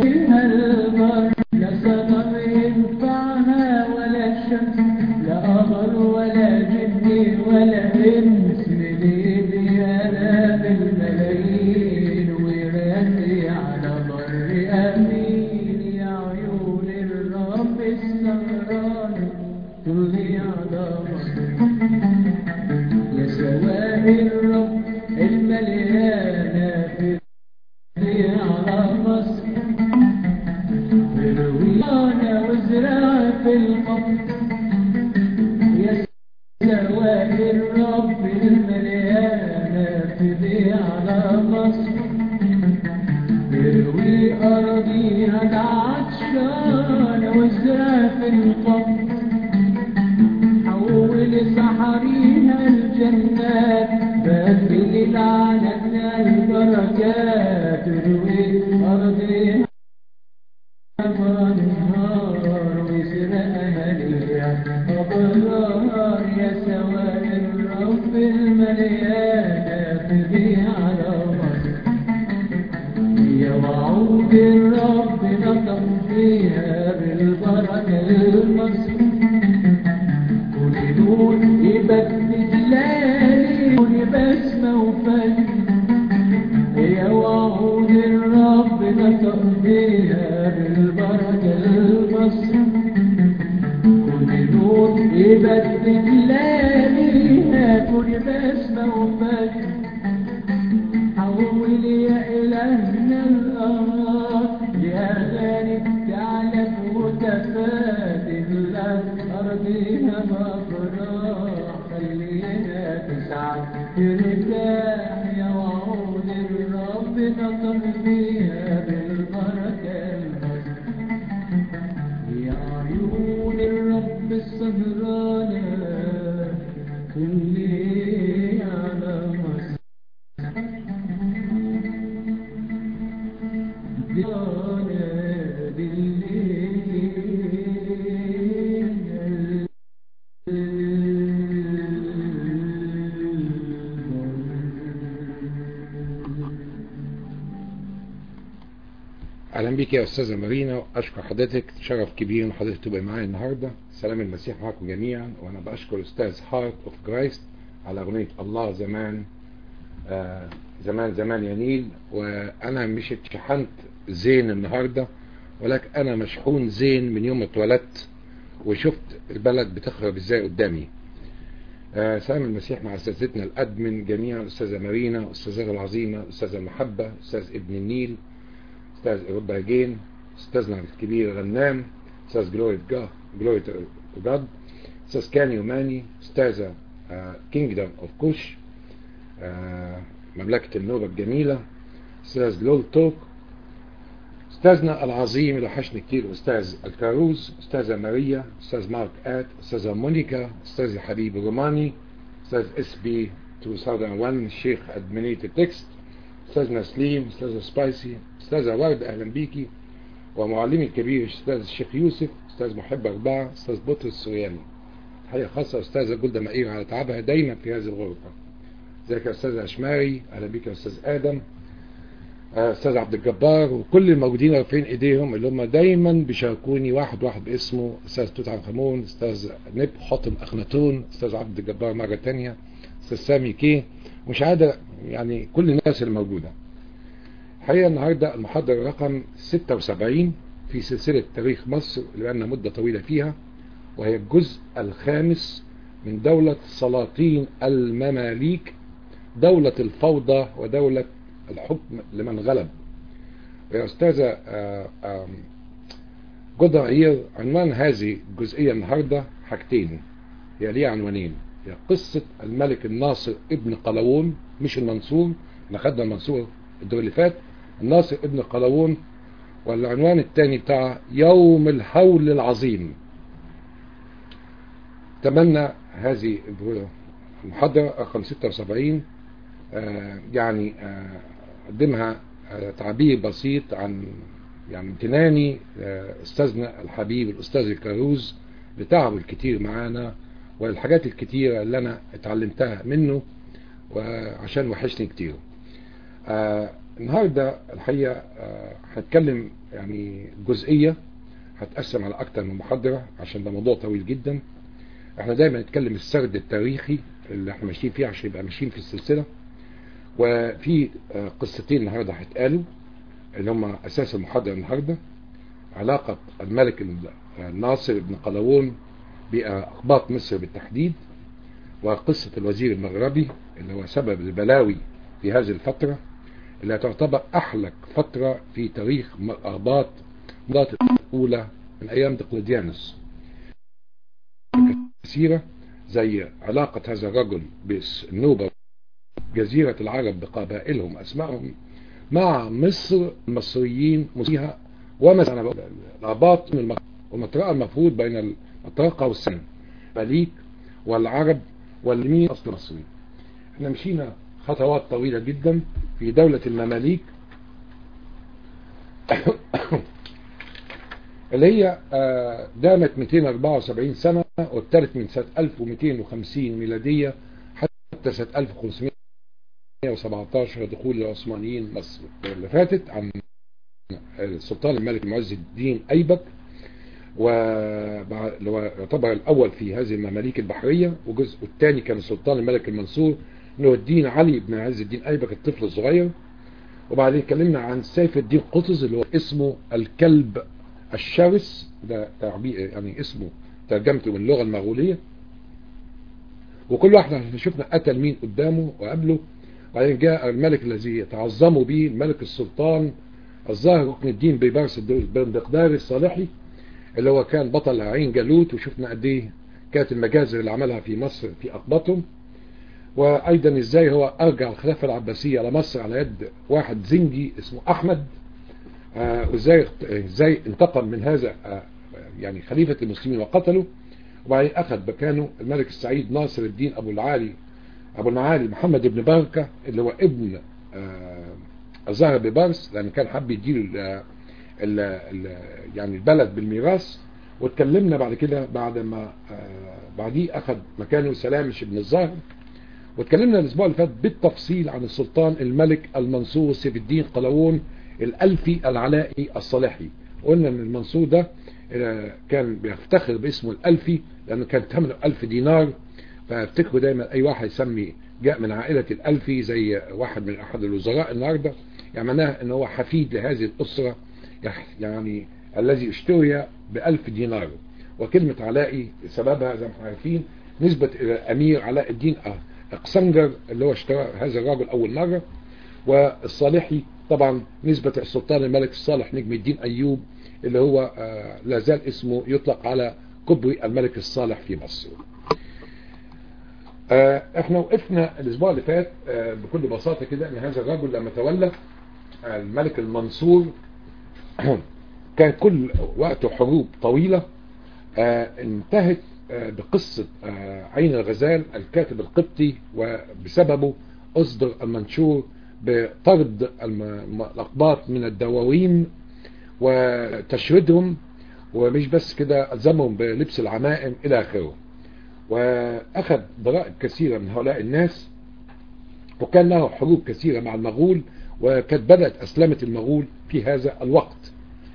فيها البر لا سمر ينفعها ولا الشمس لا قمر ولا جن ولا انس منين ينام الملايين ويراسي على بر امين يا عيون الرب السهران تلغي على مصر يا سواء الرب المليانة في على مصر برويانا وزرع في القبر يا سواء الرب المليانة في على مصر بروي أرضيها العطشانة وزرع في القبر حول صحريها الجنات بدل علينا البركات تروي أرضها نهار وسرقها ليها أبرار يا سواء الرب المليانة تبي على مصر يا وعود الرب نطق فيها بالبركة لمصر كل نور يبدل جلالي كل بسمة وفن يا وعود الرب نطق فيها بالبركة لمصر كل نور يبدل جلالي كل بسمة وفن حول يا إلهنا الأرض يا غالب تعلم متفادل أرضها مفرح خلينا تسعد ترتاح يا وعود الرب نطق فيها بالبركة المصر يا عيون الرب السهرانة خلي على مصر اهلا بيك يا استاذه مارينا اشكر حضرتك شرف كبير ان حضرتك تبقى معايا النهارده سلام المسيح معكم جميعا وانا بشكر استاذ هارت اوف كرايست على اغنيه الله زمان آه زمان زمان يا نيل وانا مش اتشحنت زين النهارده ولكن انا مشحون زين من يوم ما اتولدت وشفت البلد بتخرب ازاي قدامي آه سلام المسيح مع اساتذتنا الادمن جميعا استاذه مارينا استاذه العظيمه استاذه محبه استاذ ابن النيل استاذ اوروبا جين استاذنا الكبير غنام استاذ جلوري جاد جلوري جاد استاذ كاني يوماني استاذه كينجدم اوف كوش آه مملكة النوبة الجميلة استاذ لول توك استاذنا العظيم اللي وحشني كتير استاذ الكاروز استاذة ماريا استاذ مارك ات استاذة مونيكا استاذ حبيب روماني استاذ اس بي 2001 الشيخ ادمنيت التكست استاذنا سليم استاذة سبايسي استاذة ورد اهلا بيكي ومعلمي الكبير استاذ الشيخ يوسف استاذ محب اربعة استاذ بطرس السورياني تحية خاصة استاذة جلدة مئير على تعبها دايما في هذه الغرفة ازيك يا استاذ اشماري اهلا بيك يا استاذ ادم استاذ عبد الجبار وكل الموجودين رافعين ايديهم اللي هم دايما بيشاركوني واحد واحد باسمه استاذ توت عنخ امون استاذ نب حاتم اخناتون استاذ عبد الجبار مره تانية استاذ سامي كي مش عادة يعني كل الناس الموجودة الحقيقة النهاردة المحاضرة رقم 76 في سلسلة تاريخ مصر اللي بقالنا مدة طويلة فيها وهي الجزء الخامس من دولة سلاطين المماليك دولة الفوضى ودولة الحكم لمن غلب ويا أستاذة جودة عير عنوان هذه الجزئية النهاردة حاجتين هي ليه عنوانين هي قصة الملك الناصر ابن قلاوون مش المنصور احنا خدنا المنصور الدور اللي فات الناصر ابن قلاوون والعنوان الثاني بتاع يوم الهول العظيم اتمنى هذه المحاضرة رقم 76 آه يعني آه قدمها آه تعبير بسيط عن يعني امتناني استاذنا الحبيب الاستاذ الكاروز لتعبه الكتير معانا والحاجات الكتيرة اللي انا اتعلمتها منه وعشان وحشني كتير النهاردة الحقيقة هتكلم يعني جزئية هتقسم على اكتر من محاضرة عشان ده موضوع طويل جدا احنا دايما نتكلم السرد التاريخي اللي احنا ماشيين فيه عشان يبقى ماشيين في السلسلة وفي قصتين النهاردة هيتقالوا اللي هم اساس المحاضرة النهاردة علاقة الملك ناصر بن قلاوون بأقباط مصر بالتحديد وقصة الوزير المغربي اللي هو سبب البلاوي في هذه الفترة اللي تعتبر أحلك فترة في تاريخ أقباط مضات الأولى من أيام دقلديانوس كثيرة زي علاقة هذا الرجل بالنوبة جزيرة العرب بقبائلهم أسمائهم مع مصر المصريين مسيها ومثلا الأباط من ومطرقة المفروض بين المطرقة والسن مليك والعرب والمين أصل مصري احنا مشينا خطوات طويلة جدا في دولة المماليك اللي هي دامت 274 سنة وابتدت من سنة 1250 ميلادية حتى سنة 1517 دخول العثمانيين مصر اللي فاتت عن السلطان الملك معز الدين أيبك ويعتبر الأول في هذه المماليك البحرية وجزء الثاني كان السلطان الملك المنصور نور الدين علي بن عز الدين أيبك الطفل الصغير وبعدين اتكلمنا عن سيف الدين قطز اللي هو اسمه الكلب الشرس ده تعبير يعني اسمه ترجمته من اللغة المغولية وكل واحد شفنا قتل مين قدامه وقبله وبعدين جاء الملك الذي تعظموا به الملك السلطان الظاهر ركن الدين بيبرس بندقدار الصالحي اللي هو كان بطل عين جالوت وشفنا قد ايه كانت المجازر اللي عملها في مصر في اقباطهم وايضا ازاي هو ارجع الخلافه العباسيه على مصر على يد واحد زنجي اسمه احمد آه وازاي ازاي انتقم من هذا آه يعني خليفه المسلمين وقتله وبعدين اخذ مكانه الملك السعيد ناصر الدين ابو العالي ابو المعالي محمد بن بركه اللي هو ابن آه الظاهر ببرس لان كان حب يديله ال ال يعني البلد بالميراث واتكلمنا بعد كده بعد ما بعديه اخذ مكانه سلامش بن الظاهر واتكلمنا الاسبوع اللي فات بالتفصيل عن السلطان الملك المنصور سيف الدين قلاوون الالفي العلائي الصالحي قلنا ان المنصور ده كان بيفتخر باسمه الالفي لانه كان ثمنه ألف دينار فافتكروا دايما اي واحد يسمي جاء من عائلة الالفي زي واحد من احد الوزراء النهاردة يعني معناها ان هو حفيد لهذه الاسرة يعني الذي اشتري بألف دينار وكلمة علائي سببها زي ما احنا عارفين نسبة إلى أمير علاء الدين أقسنجر اللي هو اشترى هذا الرجل أول مرة والصالحي طبعا نسبة السلطان الملك الصالح نجم الدين أيوب اللي هو لا زال اسمه يطلق على كبري الملك الصالح في مصر احنا وقفنا الاسبوع اللي فات بكل بساطة كده ان هذا الرجل لما تولى الملك المنصور كان كل وقته حروب طويلة انتهت بقصة عين الغزال الكاتب القبطي وبسببه أصدر المنشور بطرد الأقباط من الدواوين وتشريدهم ومش بس كده ألزمهم بلبس العمائم إلى آخره وأخذ ضرائب كثيرة من هؤلاء الناس وكان له حروب كثيرة مع المغول وكانت بدأت أسلمة المغول في هذا الوقت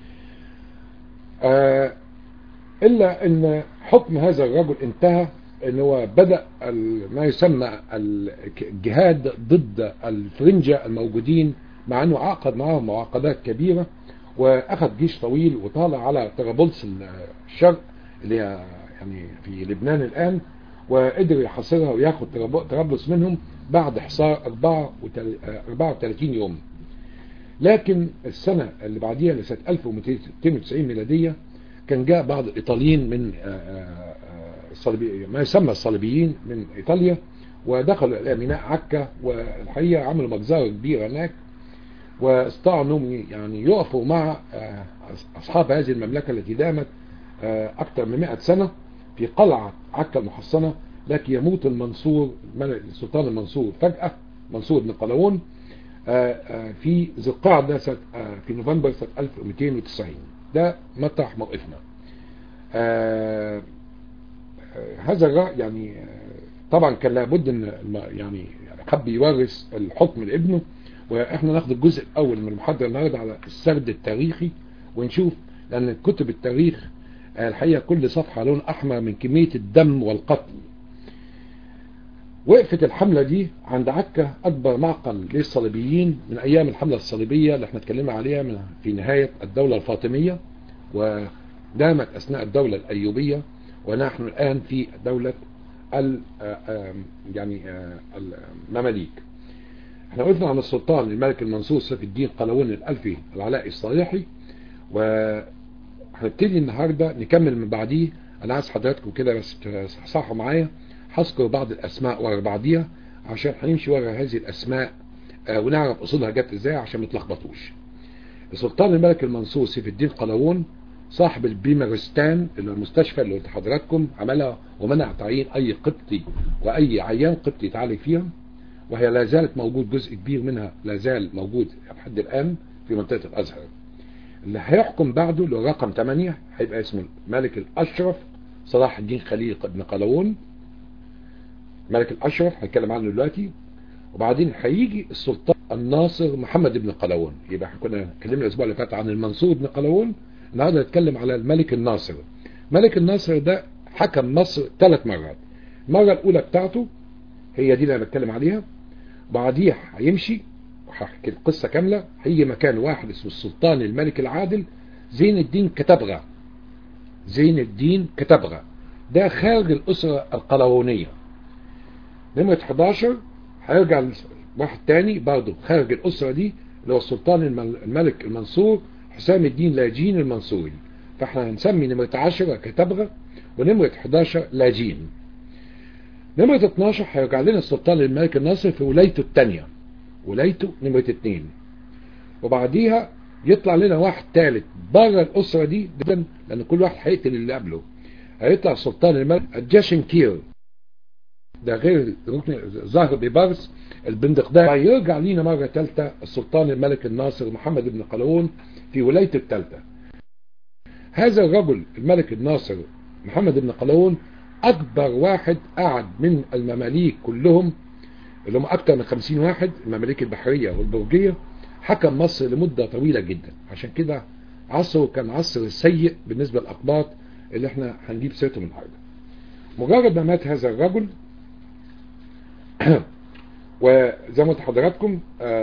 آه إلا أن حكم هذا الرجل انتهى أن هو بدأ ما يسمى الجهاد ضد الفرنجة الموجودين مع أنه عقد معهم معاقدات كبيرة وأخذ جيش طويل وطالع على طرابلس الشرق اللي هي يعني في لبنان الآن وقدر يحاصرها وياخد طرابلس منهم بعد حصار 34 يوم لكن السنة اللي بعديها لسنة 1292 ميلادية كان جاء بعض الإيطاليين من الصليبي ما يسمى الصليبيين من إيطاليا ودخلوا إلى ميناء عكا والحقيقة عملوا مجزرة كبيرة هناك واستطاعوا انهم يعني يقفوا مع أصحاب هذه المملكة التي دامت أكثر من 100 سنة في قلعة عكا المحصنة لكن يموت المنصور السلطان المنصور فجأة منصور بن قلاوون في ذي القعدة في نوفمبر سنة 1290 ده مطرح موقفنا هذا الرأي يعني طبعا كان لابد ان يعني حب يورث الحكم لابنه واحنا ناخد الجزء الاول من المحاضره النهارده على السرد التاريخي ونشوف لان كتب التاريخ الحقيقه كل صفحه لون احمر من كميه الدم والقتل وقفت الحملة دي عند عكا أكبر معقل للصليبيين من أيام الحملة الصليبية اللي احنا اتكلمنا عليها من في نهاية الدولة الفاطمية ودامت أثناء الدولة الأيوبية ونحن الآن في دولة ال يعني المماليك احنا وقفنا عن السلطان الملك المنصور سيف الدين قلاوون الألفي العلائي الصالحي وهنبتدي النهارده نكمل من بعديه انا عايز حضراتكم كده بس تصحصحوا معايا هذكر بعض الاسماء ورا بعضيها عشان هنمشي ورا هذه الاسماء آه ونعرف اصولها جت ازاي عشان ما تلخبطوش السلطان الملك المنصور سيف الدين قلاوون صاحب البيمرستان اللي هو المستشفى اللي قلت حضراتكم عملها ومنع تعيين اي قبطي واي عيان قبطي يتعالج فيها وهي لا زالت موجود جزء كبير منها لا زال موجود لحد الان في منطقه الازهر اللي هيحكم بعده اللي هو رقم 8 هيبقى اسمه الملك الاشرف صلاح الدين خليل بن قلاوون الملك الاشرف هنتكلم عنه دلوقتي وبعدين هيجي السلطان الناصر محمد بن قلاوون يبقى احنا كنا اتكلمنا الاسبوع اللي فات عن المنصور بن قلاوون النهارده هنتكلم على الملك الناصر الملك الناصر ده حكم مصر ثلاث مرات المره الاولى بتاعته هي دي اللي انا بتكلم عليها بعديها هيمشي وهحكي القصه كامله هيجي مكان واحد اسمه السلطان الملك العادل زين الدين كتبغه زين الدين كتبغه ده خارج الاسره القلاوونيه نمرة 11 هيرجع واحد تاني برضه خارج الأسرة دي اللي هو السلطان الملك المنصور حسام الدين لاجين المنصوري فاحنا هنسمي نمرة 10 كتبغة ونمرة 11 لاجين نمرة 12 هيرجع لنا السلطان الملك الناصر في ولايته الثانية ولايته نمرة 2 وبعديها يطلع لنا واحد ثالث بره الأسرة دي جدا لأن كل واحد هيقتل اللي قبله هيطلع السلطان الملك الجاشنكير ده غير ركن ظهر ببرس البندق ده يرجع لينا مرة ثالثة السلطان الملك الناصر محمد بن قلاوون في ولايته الثالثة هذا الرجل الملك الناصر محمد بن قلاوون أكبر واحد قعد من المماليك كلهم اللي هم أكثر من 50 واحد المماليك البحرية والبرجية حكم مصر لمدة طويلة جدا عشان كده عصره كان عصر سيء بالنسبة للأقباط اللي احنا هنجيب سيرته من النهارده مجرد ما مات هذا الرجل وزي ما قلت لحضراتكم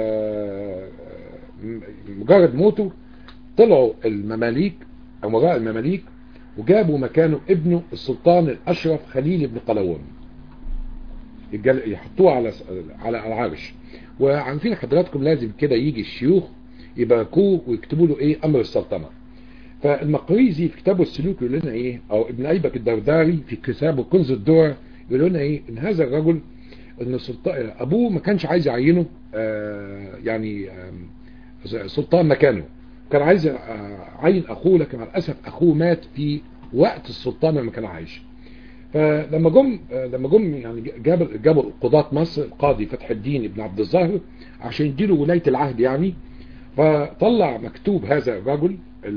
مجرد موته طلعوا المماليك او مراء المماليك وجابوا مكانه ابنه السلطان الاشرف خليل بن قلاوون يحطوه على على العرش وعارفين حضراتكم لازم كده يجي الشيوخ يباركوه ويكتبوا له ايه امر السلطنه فالمقريزي في كتابه السلوك يقول لنا ايه او ابن ايبك الدرداري في كتابه كنز الدور يقول لنا ايه ان هذا الرجل ان السلطان ابوه ما كانش عايز يعينه آه يعني آه سلطان مكانه كان عايز يعين اخوه لكن مع الاسف اخوه مات في وقت السلطان لما كان عايش فلما جم لما جم يعني جاب جابوا قضاة مصر القاضي فتح الدين ابن عبد الظاهر عشان يديله ولايه العهد يعني فطلع مكتوب هذا الرجل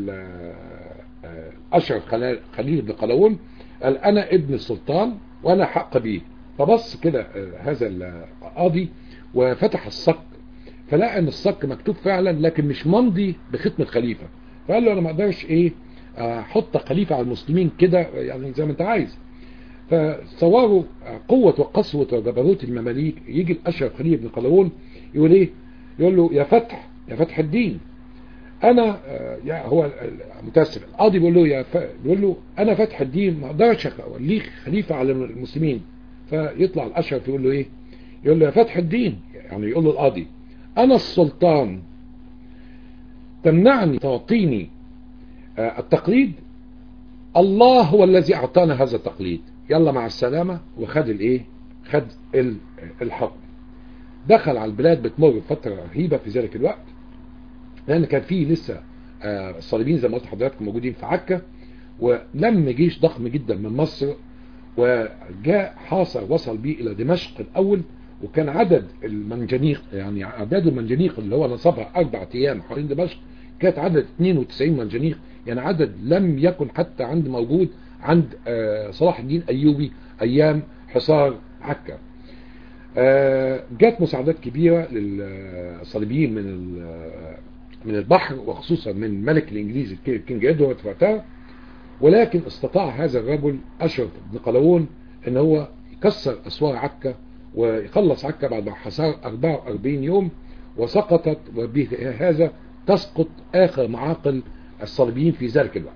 اشرف خليل بن قلاوون قال انا ابن السلطان وانا حق بيه فبص كده هذا القاضي وفتح الصك فلقى ان الصك مكتوب فعلا لكن مش ممضي بختم الخليفه فقال له انا ما اقدرش ايه احط خليفه على المسلمين كده يعني زي ما انت عايز فصوروا قوه وقسوه وجبروت المماليك يجي الاشرف خليل بن قلاوون يقول ايه يقول له يا فتح يا فتح الدين انا يا هو متاسف القاضي بيقول له يا ف... بيقول له انا فتح الدين ما اقدرش اوليك خليفه على المسلمين فيطلع الاشرف يقول له ايه يقول له يا فتح الدين يعني يقول له القاضي انا السلطان تمنعني تعطيني التقليد الله هو الذي اعطانا هذا التقليد يلا مع السلامة وخد الايه خد الحكم دخل على البلاد بتمر بفترة رهيبة في ذلك الوقت لان كان فيه لسه الصليبيين زي ما قلت حضراتكم موجودين في عكا ولم جيش ضخم جدا من مصر وجاء حاصر وصل بيه الى دمشق الاول وكان عدد المنجنيق يعني عدد المنجنيق اللي هو نصبها اربع ايام حوالين دمشق كانت عدد 92 منجنيق يعني عدد لم يكن حتى عند موجود عند صلاح الدين ايوبي ايام حصار عكا آه، جات مساعدات كبيرة للصليبيين من ال- من البحر وخصوصا من الملك الانجليزي الك- كينج ادوارد في وقتها ولكن استطاع هذا الرجل اشرف بن قلاوون ان هو يكسر اسوار عكا ويخلص عكا بعد حصار 44 يوم وسقطت وبهذا تسقط اخر معاقل الصليبيين في ذلك الوقت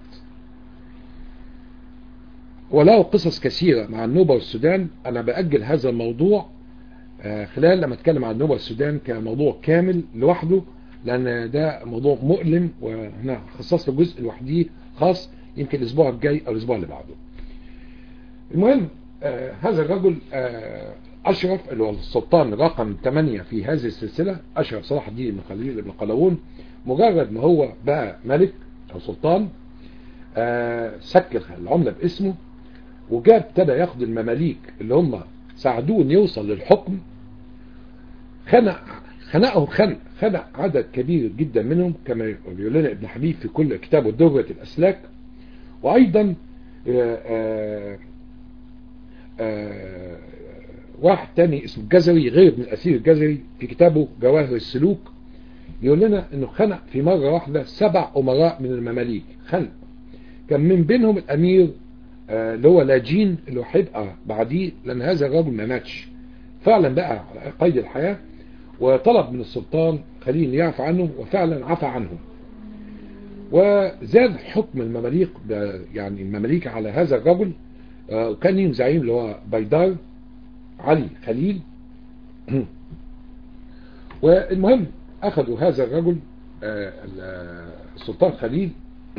وله قصص كثيرة مع النوبة والسودان أنا بأجل هذا الموضوع آه، خلال لما أتكلم عن النوبة والسودان كموضوع كامل لوحده لأن ده موضوع مؤلم وهنا خصص له جزء لوحده خاص يمكن الأسبوع الجاي أو الأسبوع اللي بعده المهم آه هذا الرجل آه أشرف اللي هو السلطان رقم 8 في هذه السلسلة أشرف صلاح الدين بن خليل بن قلاوون مجرد ما هو بقى ملك أو سلطان آه سك العملة باسمه وجاب ابتدى ياخد المماليك اللي هم ساعدوه ان يوصل للحكم خنق خنقهم خنق خنق عدد كبير جدا منهم كما يقول لنا ابن حبيب في كل كتابه درة الأسلاك وأيضا آه، آه، آه، واحد تاني اسمه الجزري غير من الأسير الجزري في كتابه جواهر السلوك يقول لنا انه خنق في مرة واحدة سبع أمراء من المماليك خنق كان من بينهم الأمير آه، اللي هو لاجين اللي هو هيبقى بعديه لأن هذا الرجل ما ماتش فعلا بقى على قيد الحياة وطلب من السلطان خليل يعفى عنه وفعلا عفى عنهم وزاد حكم المماليك ب- يعني المماليك على هذا الرجل آه، وكان ليهم زعيم اللي هو بيدار علي خليل والمهم أخذوا هذا الرجل آه، ال- السلطان خليل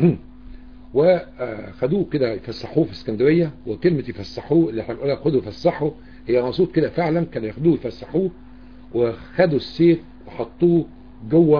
وخدوه كده يفسحوه في اسكندرية وكلمة يفسحوه اللي احنا بنقولها خدوا فسحوا هي مقصود كده فعلا كانوا ياخدوه يفسحوه وخدوا السيف وحطوه جوه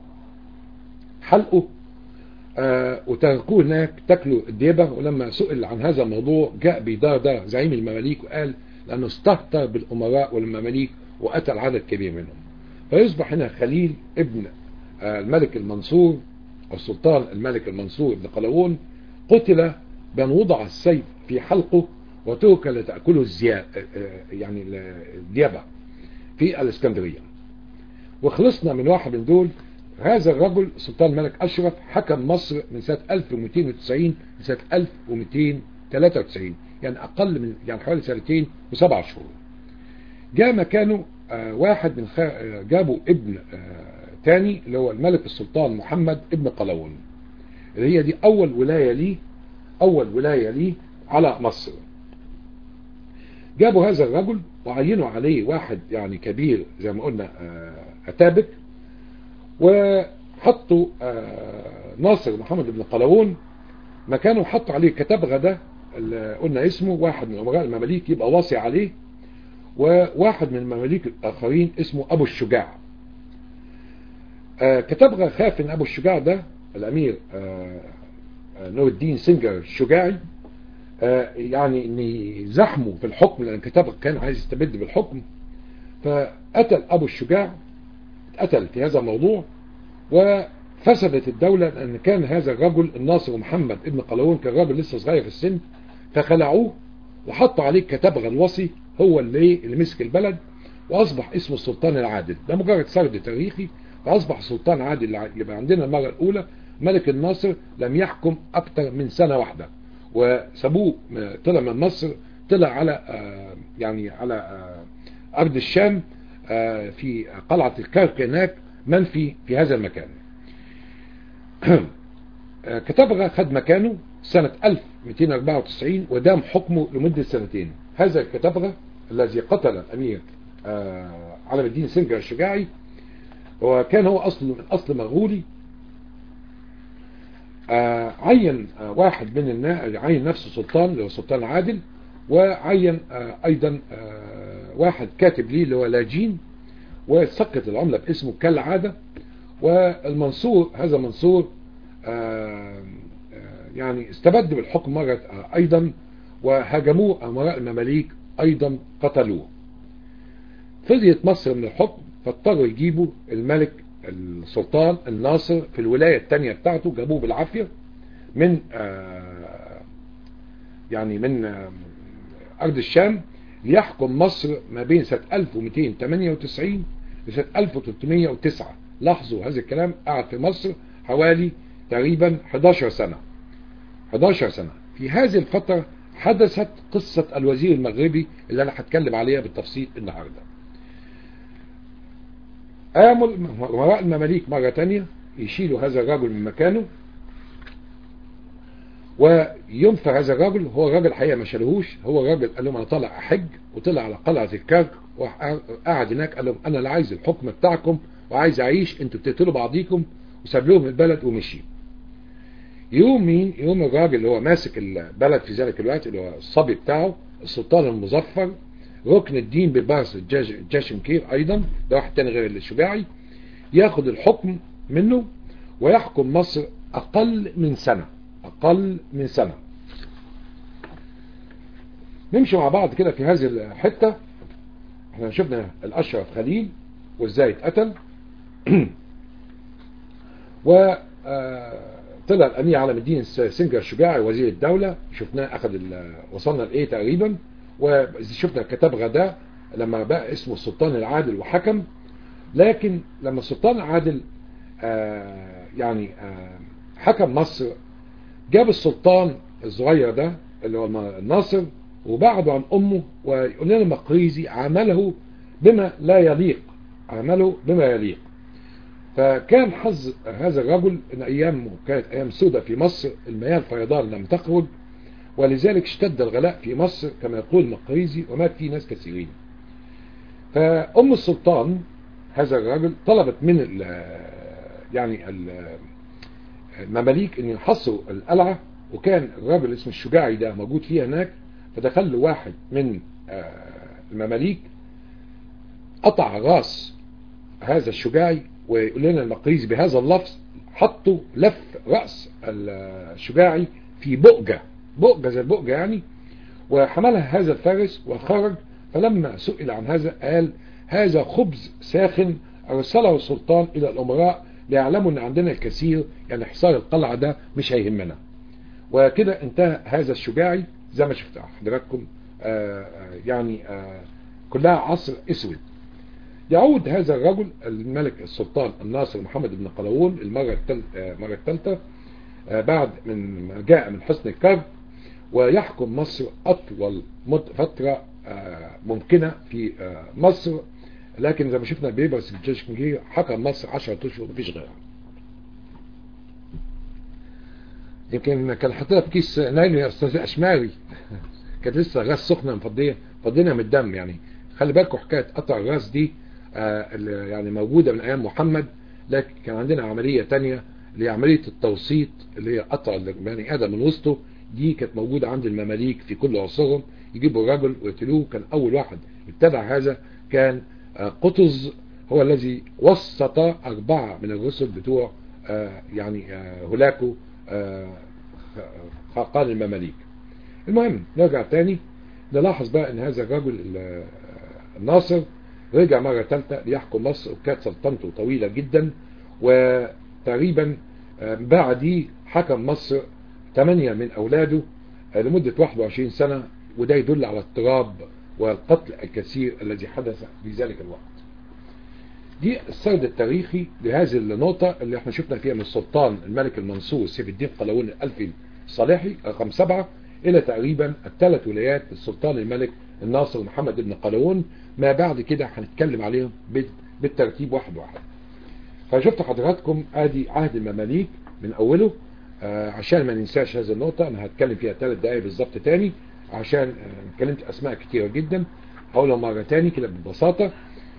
حلقه آه وتركوه هناك تاكلوا الديبة ولما سئل عن هذا الموضوع جاء بيدار ده زعيم المماليك وقال لأنه استهتر بالأمراء والمماليك وقتل عدد كبير منهم فيصبح هنا خليل ابن آه الملك المنصور أو السلطان الملك المنصور بن قلاوون قتل بأن وضع السيف في حلقه وترك لتأكله الزيا يعني الديابة في الاسكندرية وخلصنا من واحد من دول هذا الرجل سلطان الملك أشرف حكم مصر من سنة 1290 لسنة 1293 يعني أقل من يعني حوالي سنتين وسبع شهور جاء مكانه آه واحد من خ... آه جابوا ابن آه تاني اللي هو الملك السلطان محمد ابن قلاوون اللي هي دي أول ولاية ليه أول ولاية ليه على مصر جابوا هذا الرجل وعينوا عليه واحد يعني كبير زي ما قلنا أتابك وحطوا ناصر محمد بن قلاوون مكانه حطوا عليه كتبغة ده اللي قلنا اسمه واحد من أمراء المماليك يبقى واصي عليه وواحد من المماليك الآخرين اسمه أبو الشجاع كتبغة خاف ان أبو الشجاع ده الأمير نور الدين سنجر الشجاعي يعني ان يزحموا في الحكم لان كتابه كان عايز يستبد بالحكم فقتل ابو الشجاع اتقتل في هذا الموضوع وفسدت الدولة لان كان هذا الرجل الناصر محمد ابن قلاوون كان راجل لسه صغير في السن فخلعوه وحطوا عليه كتبغ الوصي هو اللي اللي مسك البلد واصبح اسمه السلطان العادل ده مجرد سرد تاريخي فاصبح السلطان عادل اللي بقى عندنا المرة الاولى ملك الناصر لم يحكم اكثر من سنة واحدة وسابوه طلع من مصر طلع على يعني على أرض الشام في قلعة الكرك هناك منفي في هذا المكان كتبغة خد مكانه سنة 1294 ودام حكمه لمدة سنتين هذا الكتبغة الذي قتل الأمير علم الدين سنجر الشجاعي وكان هو أصل من أصل مغولي آه عين آه واحد من الناس عين نفسه سلطان اللي هو سلطان عادل وعين آه ايضا واحد كاتب ليه اللي هو لاجين وسقط العملة باسمه كالعادة والمنصور هذا منصور يعني استبد بالحكم مرة ايضا وهاجموه امراء المماليك ايضا قتلوه فضيت مصر من الحكم فاضطروا يجيبوا الملك السلطان الناصر في الولاية الثانية بتاعته جابوه بالعافية من آه يعني من آه أرض الشام ليحكم مصر ما بين سنة 1298 لسنة 1309 لاحظوا هذا الكلام قعد في مصر حوالي تقريبا 11 سنة 11 سنة في هذه الفترة حدثت قصة الوزير المغربي اللي أنا هتكلم عليها بالتفصيل النهاردة قاموا وراء المماليك مرة تانية يشيلوا هذا الرجل من مكانه وينفى هذا الرجل هو الراجل الحقيقة ما شالوهوش هو الراجل قال لهم أنا طالع أحج وطلع على قلعة الكرك وقعد هناك قال لهم أنا لا عايز الحكم بتاعكم وعايز أعيش أنتوا بتقتلوا بعضيكم وساب لهم البلد ومشي يوم مين يوم الراجل اللي هو ماسك البلد في ذلك الوقت اللي هو الصبي بتاعه السلطان المظفر ركن الدين ببارس الجاشمكير ايضا ده واحد تاني غير الشجاعي ياخد الحكم منه ويحكم مصر اقل من سنة اقل من سنة نمشي مع بعض كده في هذه الحتة احنا شفنا الاشرف خليل وازاي اتقتل و طلع الامير علم الدين سنجر الشجاعي وزير الدولة شفناه اخذ وصلنا لايه تقريبا وشفنا كتاب غداء لما بقى اسمه السلطان العادل وحكم لكن لما السلطان العادل آه يعني آه حكم مصر جاب السلطان الصغير ده اللي هو الناصر وبعده عن امه ويقول لنا المقريزي عمله بما لا يليق عمله بما يليق فكان حظ هذا الرجل ان ايامه كانت ايام سودة في مصر المياه الفيضان لم تخرج ولذلك اشتد الغلاء في مصر كما يقول المقريزي ومات فيه ناس كثيرين فأم السلطان هذا الرجل طلبت من ال يعني المماليك ان يحصروا القلعة وكان الراجل اسمه الشجاعي ده موجود فيها هناك فدخل له واحد من المماليك قطع راس هذا الشجاعي ويقول لنا المقريزي بهذا اللفظ حطوا لف رأس الشجاعي في بؤجة بؤجة زي البؤجة يعني وحملها هذا الفارس وخرج فلما سئل عن هذا قال هذا خبز ساخن أرسله السلطان إلى الأمراء ليعلموا أن عندنا الكثير يعني حصار القلعة ده مش هيهمنا وكده انتهى هذا الشجاعي زي ما شفت حضراتكم يعني آه كلها عصر اسود يعود هذا الرجل الملك السلطان الناصر محمد بن قلاوون المرة الثالثة بعد من ما جاء من حصن الكرب ويحكم مصر أطول فترة ممكنة في مصر لكن زي ما شفنا بيبرس الجيش حكم مصر 10 اشهر مفيش غيرها يمكن كان حاططها في كيس نايل يا استاذ اشماري كانت لسه غاز سخنه مفضيه فضينا من الدم يعني خلي بالكم حكايه قطع الراس دي آه يعني موجوده من ايام محمد لكن كان عندنا عمليه تانية اللي هي عمليه التوسيط اللي هي قطع البني ادم من وسطه دي كانت موجوده عند المماليك في كل عصورهم يجيبوا الرجل ويقتلوه كان اول واحد ابتدع هذا كان آه قطز هو الذي وسط اربعه من الرسل بتوع آه يعني هولاكو خاقان المماليك المهم نرجع تاني نلاحظ بقى ان هذا الرجل الناصر رجع مرة ثالثة ليحكم مصر وكانت سلطنته طويلة جدا وتقريبا بعديه حكم مصر ثمانية من أولاده لمدة 21 سنة وده يدل على اضطراب والقتل الكثير الذي حدث في ذلك الوقت دي السرد التاريخي لهذه النقطة اللي احنا شفنا فيها من السلطان الملك المنصور سيف الدين قلاوون الألفي الصالحي رقم سبعة إلى تقريبا الثلاث ولايات السلطان الملك الناصر محمد بن قلاوون ما بعد كده هنتكلم عليهم بالترتيب واحد واحد فشفت حضراتكم ادي عهد المماليك من اوله آه عشان ما ننساش هذه النقطة انا هتكلم فيها ثلاث دقايق بالظبط تاني عشان آه اتكلمت اسماء كتيرة جدا هقولها مرة تاني كده ببساطة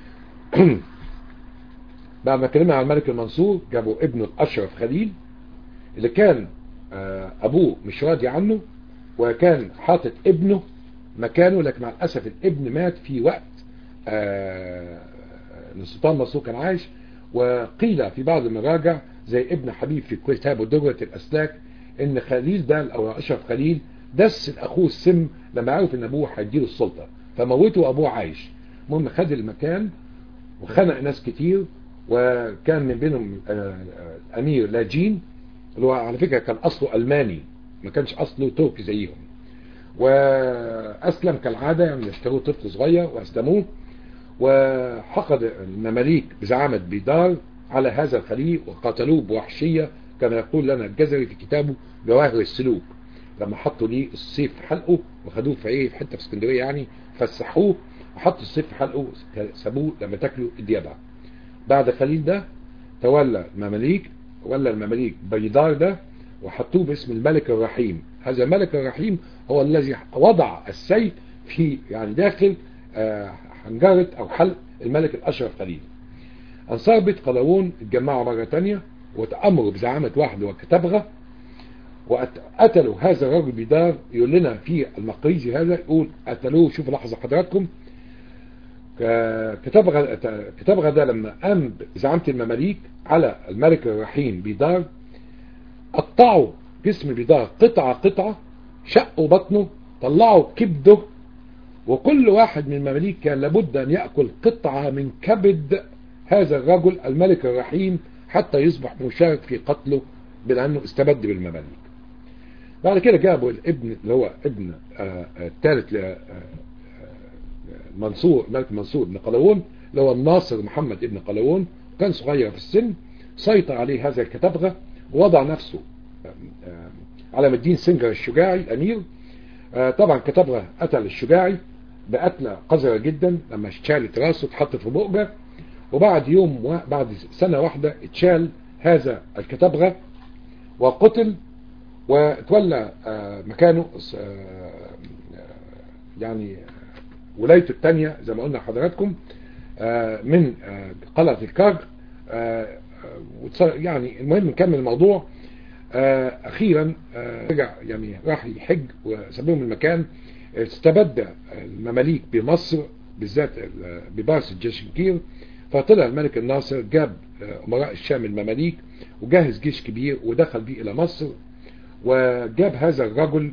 بعد ما اتكلمنا عن الملك المنصور جابوا ابنه الاشرف خليل اللي كان آه ابوه مش راضي عنه وكان حاطط ابنه مكانه لكن مع الاسف الابن مات في وقت آه السلطان منصور كان عايش وقيل في بعض المراجع زي ابن حبيب في كتابه دجرة الاسلاك ان خليل ده او اشرف خليل دس اخوه السم لما عرف ان ابوه هيديله السلطه فموته وابوه عايش المهم خد المكان وخنق ناس كتير وكان من بينهم امير لاجين اللي هو على فكره كان اصله الماني ما كانش اصله تركي زيهم وأسلم كالعادة يعني اشتروه طفل صغير وأسلموه وحقد المماليك بزعامة بيدار على هذا الخليل وقتلوه بوحشية كما يقول لنا الجزري في كتابه جواهر السلوك لما حطوا ليه السيف في حلقه وخدوه في ايه في حته في اسكندريه يعني فسحوه وحطوا السيف في حلقه سابوه لما تاكلوا الديابه بعد خليل ده تولى المماليك ولا المماليك بيدار ده وحطوه باسم الملك الرحيم هذا الملك الرحيم هو الذي وضع السيف في يعني داخل حنجرة او حلق الملك الاشرف خليل انصار بيت قلاوون اتجمعوا مرة تانية وتأمروا بزعامة واحد وكتبغة وقتلوا هذا الرجل بدار يقول لنا في المقريزي هذا يقول قتلوه شوفوا لحظة حضراتكم كتبغة كتبغة ده لما قام بزعامة المماليك على الملك الرحيم بيدار قطعوا جسم بيدار قطعة قطعة شقوا بطنه طلعوا كبده وكل واحد من المماليك كان لابد أن يأكل قطعة من كبد هذا الرجل الملك الرحيم حتى يصبح مشارك في قتله بأنه استبد بالمماليك بعد كده جابوا الابن اللي هو ابن الثالث منصور الملك منصور بن قلاوون اللي هو الناصر محمد ابن قلاوون كان صغير في السن سيطر عليه هذا الكتبغة ووضع نفسه على الدين سنجر الشجاعي الأمير طبعا كتبغة قتل الشجاعي بقتلة قذرة جدا لما اشتالت راسه اتحط في بؤجة وبعد يوم و... بعد سنة واحدة اتشال هذا الكتبغة وقتل وتولى مكانه يعني ولايته الثانية زي ما قلنا حضراتكم من قلعة الكرج يعني المهم نكمل الموضوع اخيرا رجع يعني راح يحج وسابهم المكان استبد المماليك بمصر بالذات ببارس الجشنكير فطلع الملك الناصر جاب امراء الشام المماليك وجهز جيش كبير ودخل بيه الى مصر وجاب هذا الرجل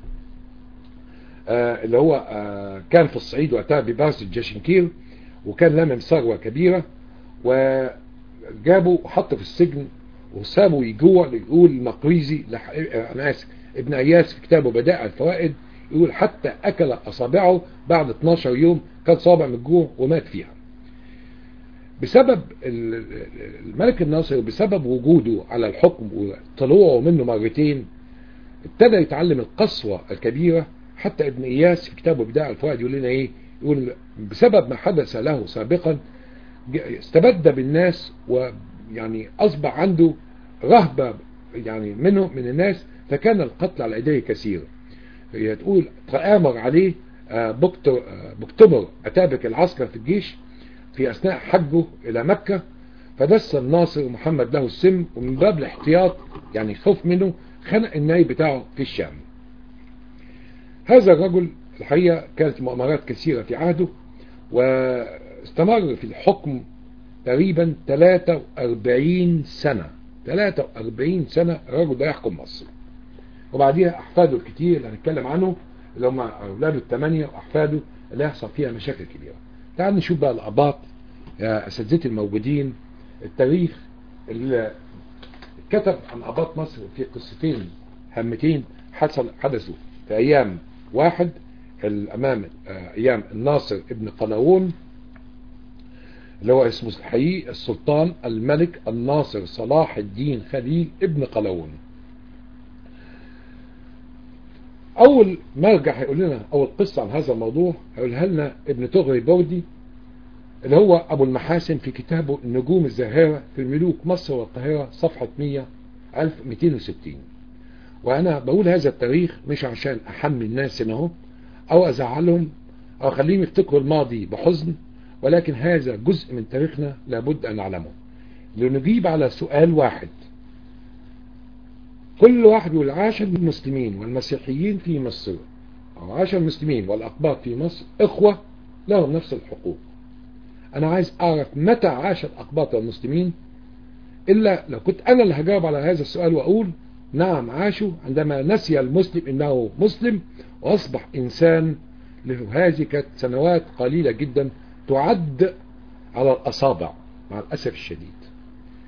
اللي هو كان في الصعيد وقتها ببارس الجشنكير وكان لامم ثروه كبيره وجابه وحطه في السجن وسابه يجوع يقول مقريزي انا اسف ابن اياس في كتابه بدائع الفوائد يقول حتى اكل اصابعه بعد 12 يوم كان صابع من الجوع ومات فيها بسبب الملك الناصر بسبب وجوده على الحكم وطلوعه منه مرتين ابتدى يتعلم القسوة الكبيرة حتى ابن اياس في كتابه بدائع الفوائد يقول لنا ايه يقول بسبب ما حدث له سابقا استبد بالناس ويعني اصبح عنده رهبة يعني منه من الناس فكان القتل على ايديه كثير هي تقول تآمر عليه بكتر بكتمر اتابك العسكر في الجيش في اثناء حجه الى مكة فدس الناصر محمد له السم ومن باب الاحتياط يعني خوف منه خنق النايب بتاعه في الشام هذا الرجل الحقيقة كانت مؤامرات كثيرة في عهده واستمر في الحكم تقريبا 43 سنة 43 سنة الرجل ده يحكم مصر وبعديها أحفاده الكتير اللي هنتكلم عنه اللي هم أولاده الثمانية وأحفاده اللي هيحصل فيها مشاكل كبيرة تعال نشوف بقى الأباط يا أساتذتي الموجودين التاريخ اللي كتب عن أباط مصر في قصتين هامتين حصل حدثوا في أيام واحد الأمام أيام الناصر ابن قلاوون اللي هو اسمه الحقيقي السلطان الملك الناصر صلاح الدين خليل ابن قلاوون أول مرجع هيقول لنا أول قصة عن هذا الموضوع هيقولها لنا ابن تغري بوردي اللي هو أبو المحاسن في كتابه النجوم الزاهرة في ملوك مصر والقاهرة صفحة 100 1260 وأنا بقول هذا التاريخ مش عشان أحمي الناس إنه أو أزعلهم أو أخليهم يفتكروا الماضي بحزن ولكن هذا جزء من تاريخنا لابد أن نعلمه لنجيب على سؤال واحد كل واحد يقول عاش المسلمين والمسيحيين في مصر أو عاش المسلمين والأقباط في مصر إخوة لهم نفس الحقوق أنا عايز أعرف متى عاش الأقباط والمسلمين إلا لو كنت أنا اللي هجاوب على هذا السؤال وأقول نعم عاشوا عندما نسي المسلم إنه مسلم وأصبح إنسان هذه كانت سنوات قليلة جدا تعد على الأصابع مع الأسف الشديد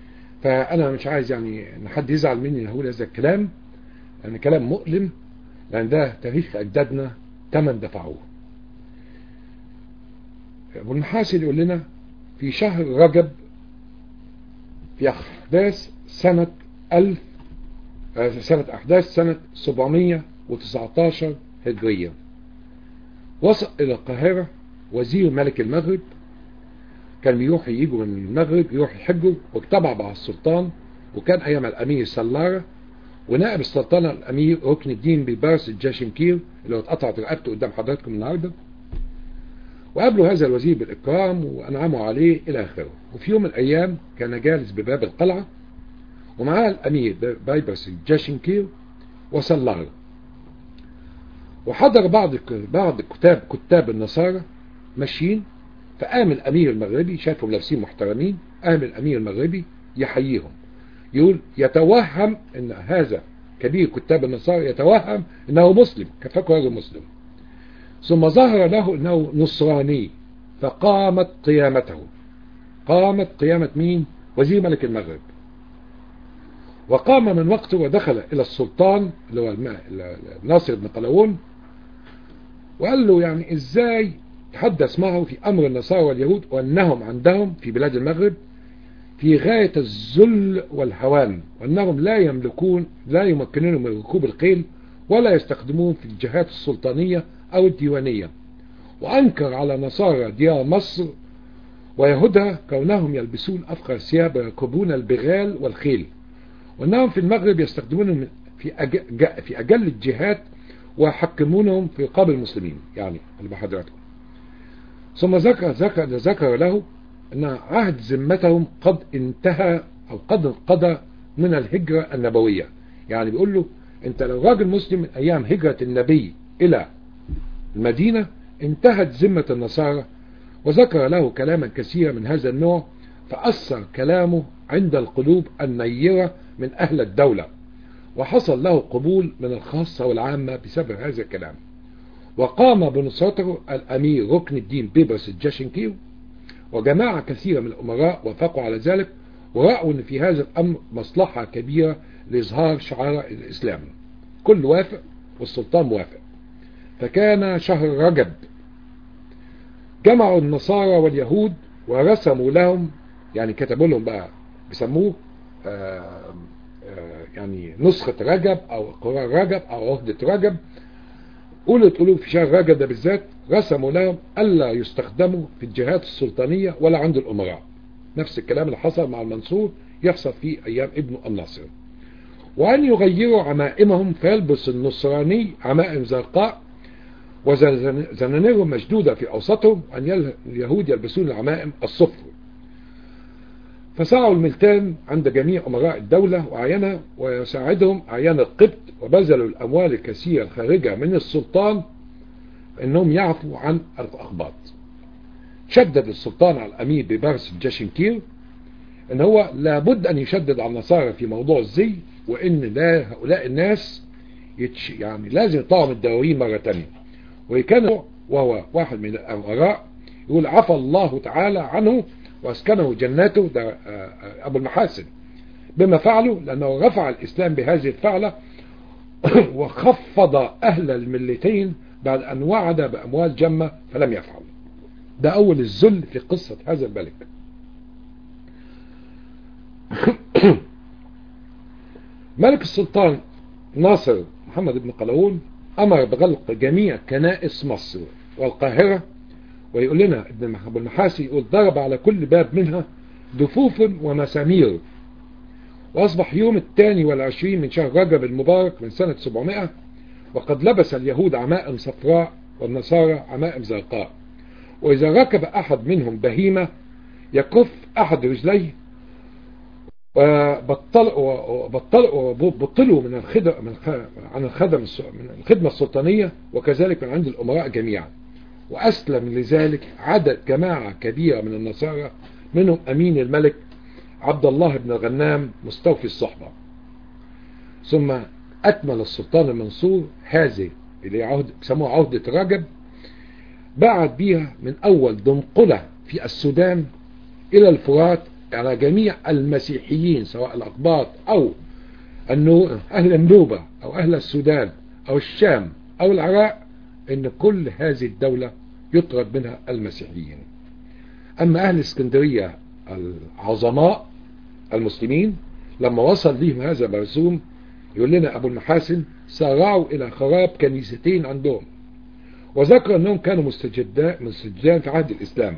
فأنا مش عايز يعني أن حد يزعل مني أن أقول هذا الكلام يعني كلام مؤلم لأن ده تاريخ أجدادنا تمن دفعوه أبو المحاسن يقول لنا في شهر رجب في أحداث سنة ألف سنة أحداث سنة 719 هجرية وصل إلى القاهرة وزير ملك المغرب كان بيروح يجوا من المغرب يروح يحجوا واجتمع مع السلطان وكان أيام الأمير سلارة ونائب السلطان الأمير ركن الدين ببارس الجاشنكير اللي هو اتقطعت رقبته قدام حضراتكم النهارده وقابلوا هذا الوزير بالإكرام وأنعموا عليه إلى آخره وفي يوم من الأيام كان جالس بباب القلعة ومعاه الأمير بايبرس الجاشنكير وسلارة وحضر بعض بعض كتاب كتاب النصارى ماشيين فقام الأمير المغربي شافهم لابسين محترمين قام الأمير المغربي يحييهم يقول يتوهم ان هذا كبير كتاب النصارى يتوهم انه مسلم كفاكه راجل مسلم ثم ظهر له انه نصراني فقامت قيامته قامت قيامة مين وزير ملك المغرب وقام من وقته ودخل الى السلطان اللي هو ناصر بن قلاوون وقال له يعني ازاي تحدث معه في امر النصارى واليهود وانهم عندهم في بلاد المغرب في غاية الذل والهوان وأنهم لا يملكون لا يمكنون من ركوب الخيل ولا يستخدمون في الجهات السلطانية أو الديوانية وأنكر على نصارى ديار مصر ويهودها كونهم يلبسون أفخر ثياب ويركبون البغال والخيل وأنهم في المغرب يستخدمونهم في أجل, في أجل الجهات ويحكمونهم في رقاب المسلمين يعني اللي بحضراتكم ثم ذكر ذكر ذكر له أن عهد ذمتهم قد انتهى أو قد انقضى من الهجرة النبوية يعني بيقول له أنت لو راجل مسلم من أيام هجرة النبي إلى المدينة انتهت ذمة النصارى وذكر له كلاما كثيرا من هذا النوع فأثر كلامه عند القلوب النيرة من أهل الدولة وحصل له قبول من الخاصة والعامة بسبب هذا الكلام وقام بنصرته الأمير ركن الدين بيبرس الجاشنكيو وجماعة كثيرة من الأمراء وافقوا على ذلك ورأوا أن في هذا الأمر مصلحة كبيرة لإظهار شعار الإسلام كل وافق والسلطان موافق فكان شهر رجب جمعوا النصارى واليهود ورسموا لهم يعني كتبوا لهم بقى بيسموه آآ آآ يعني نسخة رجب أو قرار رجب أو عهدة رجب قولوا تقولوا في شهر رجب ده بالذات رسموا لهم ألا يستخدموا في الجهات السلطانية ولا عند الأمراء نفس الكلام اللي حصل مع المنصور يحصل في أيام ابنه الناصر وأن يغيروا عمائمهم فيلبس النصراني عمائم زرقاء وزنانيرهم مشدودة في أوسطهم وأن اليهود يلبسون العمائم الصفر فسعوا الملتان عند جميع أمراء الدولة وأعينها ويساعدهم أعيان القبط وبذلوا الأموال الكثيرة الخارجة من السلطان أنهم يعفوا عن الأخباط شدد السلطان على الأمير ببارس الجاشنكير أن هو لابد أن يشدد على النصارى في موضوع الزي وأن لا هؤلاء الناس يتش يعني لازم يطلعوا من الدواوين مرة تانية وكان وهو واحد من الأمراء يقول عفى الله تعالى عنه واسكنه جناته ده أبو المحاسن بما فعله لأنه رفع الإسلام بهذه الفعلة وخفض أهل الملتين بعد أن وعد بأموال جمة فلم يفعل ده أول الذل في قصة هذا الملك ملك السلطان ناصر محمد بن قلاوون أمر بغلق جميع كنائس مصر والقاهرة ويقول لنا ابن ابو المحاسي يقول ضرب على كل باب منها دفوف ومسامير وأصبح يوم الثاني والعشرين من شهر رجب المبارك من سنة 700 وقد لبس اليهود عمائم صفراء والنصارى عمائم زرقاء وإذا ركب أحد منهم بهيمة يكف أحد رجليه وبطلوا بطلوا من الخدمة من عن الخدم من الخدمة السلطانية وكذلك من عند الأمراء جميعا وأسلم لذلك عدد جماعة كبيرة من النصارى منهم أمين الملك عبد الله بن الغنام مستوفي الصحبة ثم أكمل السلطان المنصور هذه اللي عهد بيسموها عهدة رجب بعد بيها من أول دنقلة في السودان إلى الفرات على جميع المسيحيين سواء الأقباط أو أهل النوبة أو أهل السودان أو الشام أو العراق إن كل هذه الدولة يطرد منها المسيحيين أما أهل اسكندرية العظماء المسلمين لما وصل لهم هذا مرسوم يقول لنا أبو المحاسن سارعوا إلى خراب كنيستين عندهم وذكر أنهم كانوا مستجدان مستجدان في عهد الإسلام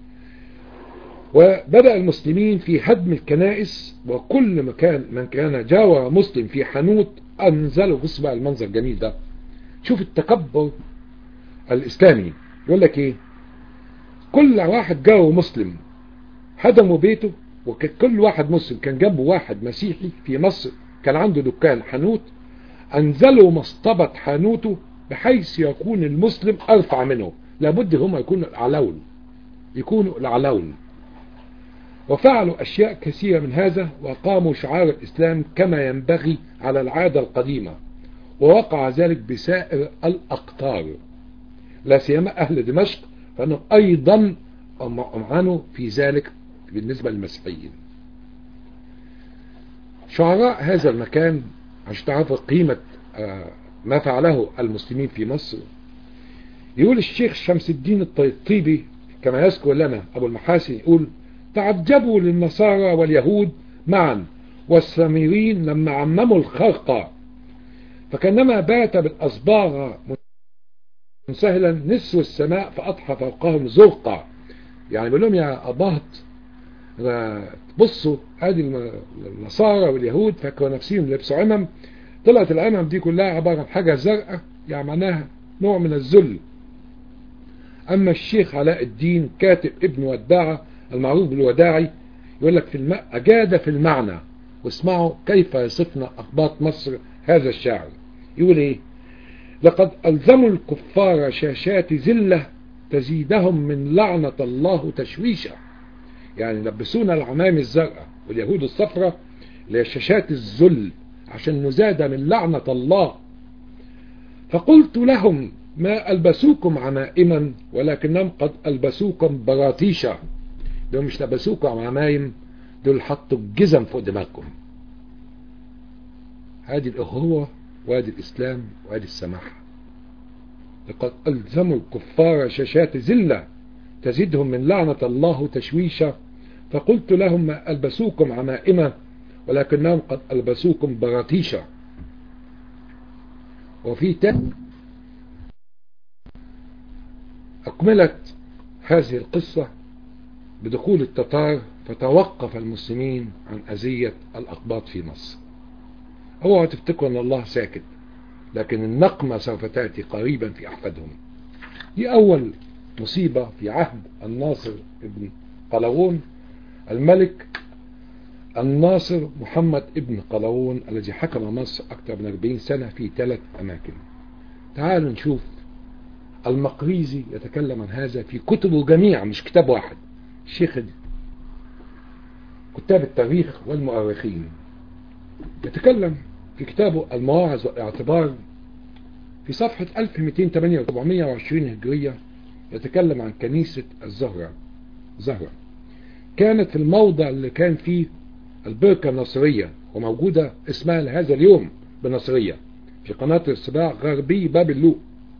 وبدأ المسلمين في هدم الكنائس وكل مكان من كان جاور مسلم في حانوت أنزلوا بص بقى المنظر الجميل ده شوف التكبر الإسلامي يقول لك إيه كل واحد جاور مسلم هدموا بيته وكل واحد مسلم كان جنبه واحد مسيحي في مصر كان عنده دكان حانوت أنزلوا مصطبة حانوته بحيث يكون المسلم أرفع منه لابد هم يكونوا العلول يكونوا العلول وفعلوا أشياء كثيرة من هذا وقاموا شعار الإسلام كما ينبغي على العادة القديمة ووقع ذلك بسائر الأقطار لا سيما أهل دمشق فأنهم أيضا أمعنوا في ذلك بالنسبة للمسيحيين شعراء هذا المكان عشان تعرفوا قيمة ما فعله المسلمين في مصر يقول الشيخ شمس الدين الطيبي كما يذكر لنا أبو المحاسن يقول تعجبوا للنصارى واليهود معا والسامرين لما عمموا الخرقة فكانما بات بالأصباغ منسهلا نسوا السماء فأضحى فوقهم زرقا يعني بيقول لهم يا أباط بصوا ادي النصارى واليهود فكروا نفسهم لبسوا عمم طلعت العمم دي كلها عبارة عن حاجة زرقاء يعني معناها نوع من الذل أما الشيخ علاء الدين كاتب ابن وداعة المعروف بالوداعي يقول لك في الم... أجاد في المعنى واسمعوا كيف يصفنا أخباط مصر هذا الشاعر يقول إيه لقد ألزموا الكفار شاشات زلة تزيدهم من لعنة الله تشويشا يعني لبسونا العمام الزرقاء واليهود الصفراء لشاشات الذل عشان نزاد من لعنة الله فقلت لهم ما ألبسوكم عمائما ولكنهم قد ألبسوكم براطيشا دول مش لبسوكم عمايم دول حطوا الجزم فوق دماغكم هذه الأخوة وادي الإسلام وادي السماحة لقد ألزموا الكفار شاشات زلة تزيدهم من لعنة الله تشويشا فقلت لهم ما ألبسوكم عمائما ولكنهم قد ألبسوكم براطيشا وفي تاني أكملت هذه القصة بدخول التتار فتوقف المسلمين عن أذية الأقباط في مصر اوعوا تفتكروا أن الله ساكت لكن النقمة سوف تأتي قريبا في أحفادهم دي أول مصيبة في عهد الناصر ابن قلاوون الملك الناصر محمد ابن قلاوون الذي حكم مصر أكثر من 40 سنة في ثلاث أماكن تعالوا نشوف المقريزي يتكلم عن هذا في كتبه جميعا مش كتاب واحد الشيخ دي. كتاب التاريخ والمؤرخين يتكلم في كتابه المواعظ والاعتبار في صفحة 1228 هجرية يتكلم عن كنيسة الزهرة زهرة كانت في الموضع اللي كان فيه البركة النصرية وموجودة اسمها لهذا اليوم بنصرية في قناة السباع غربي باب اللوق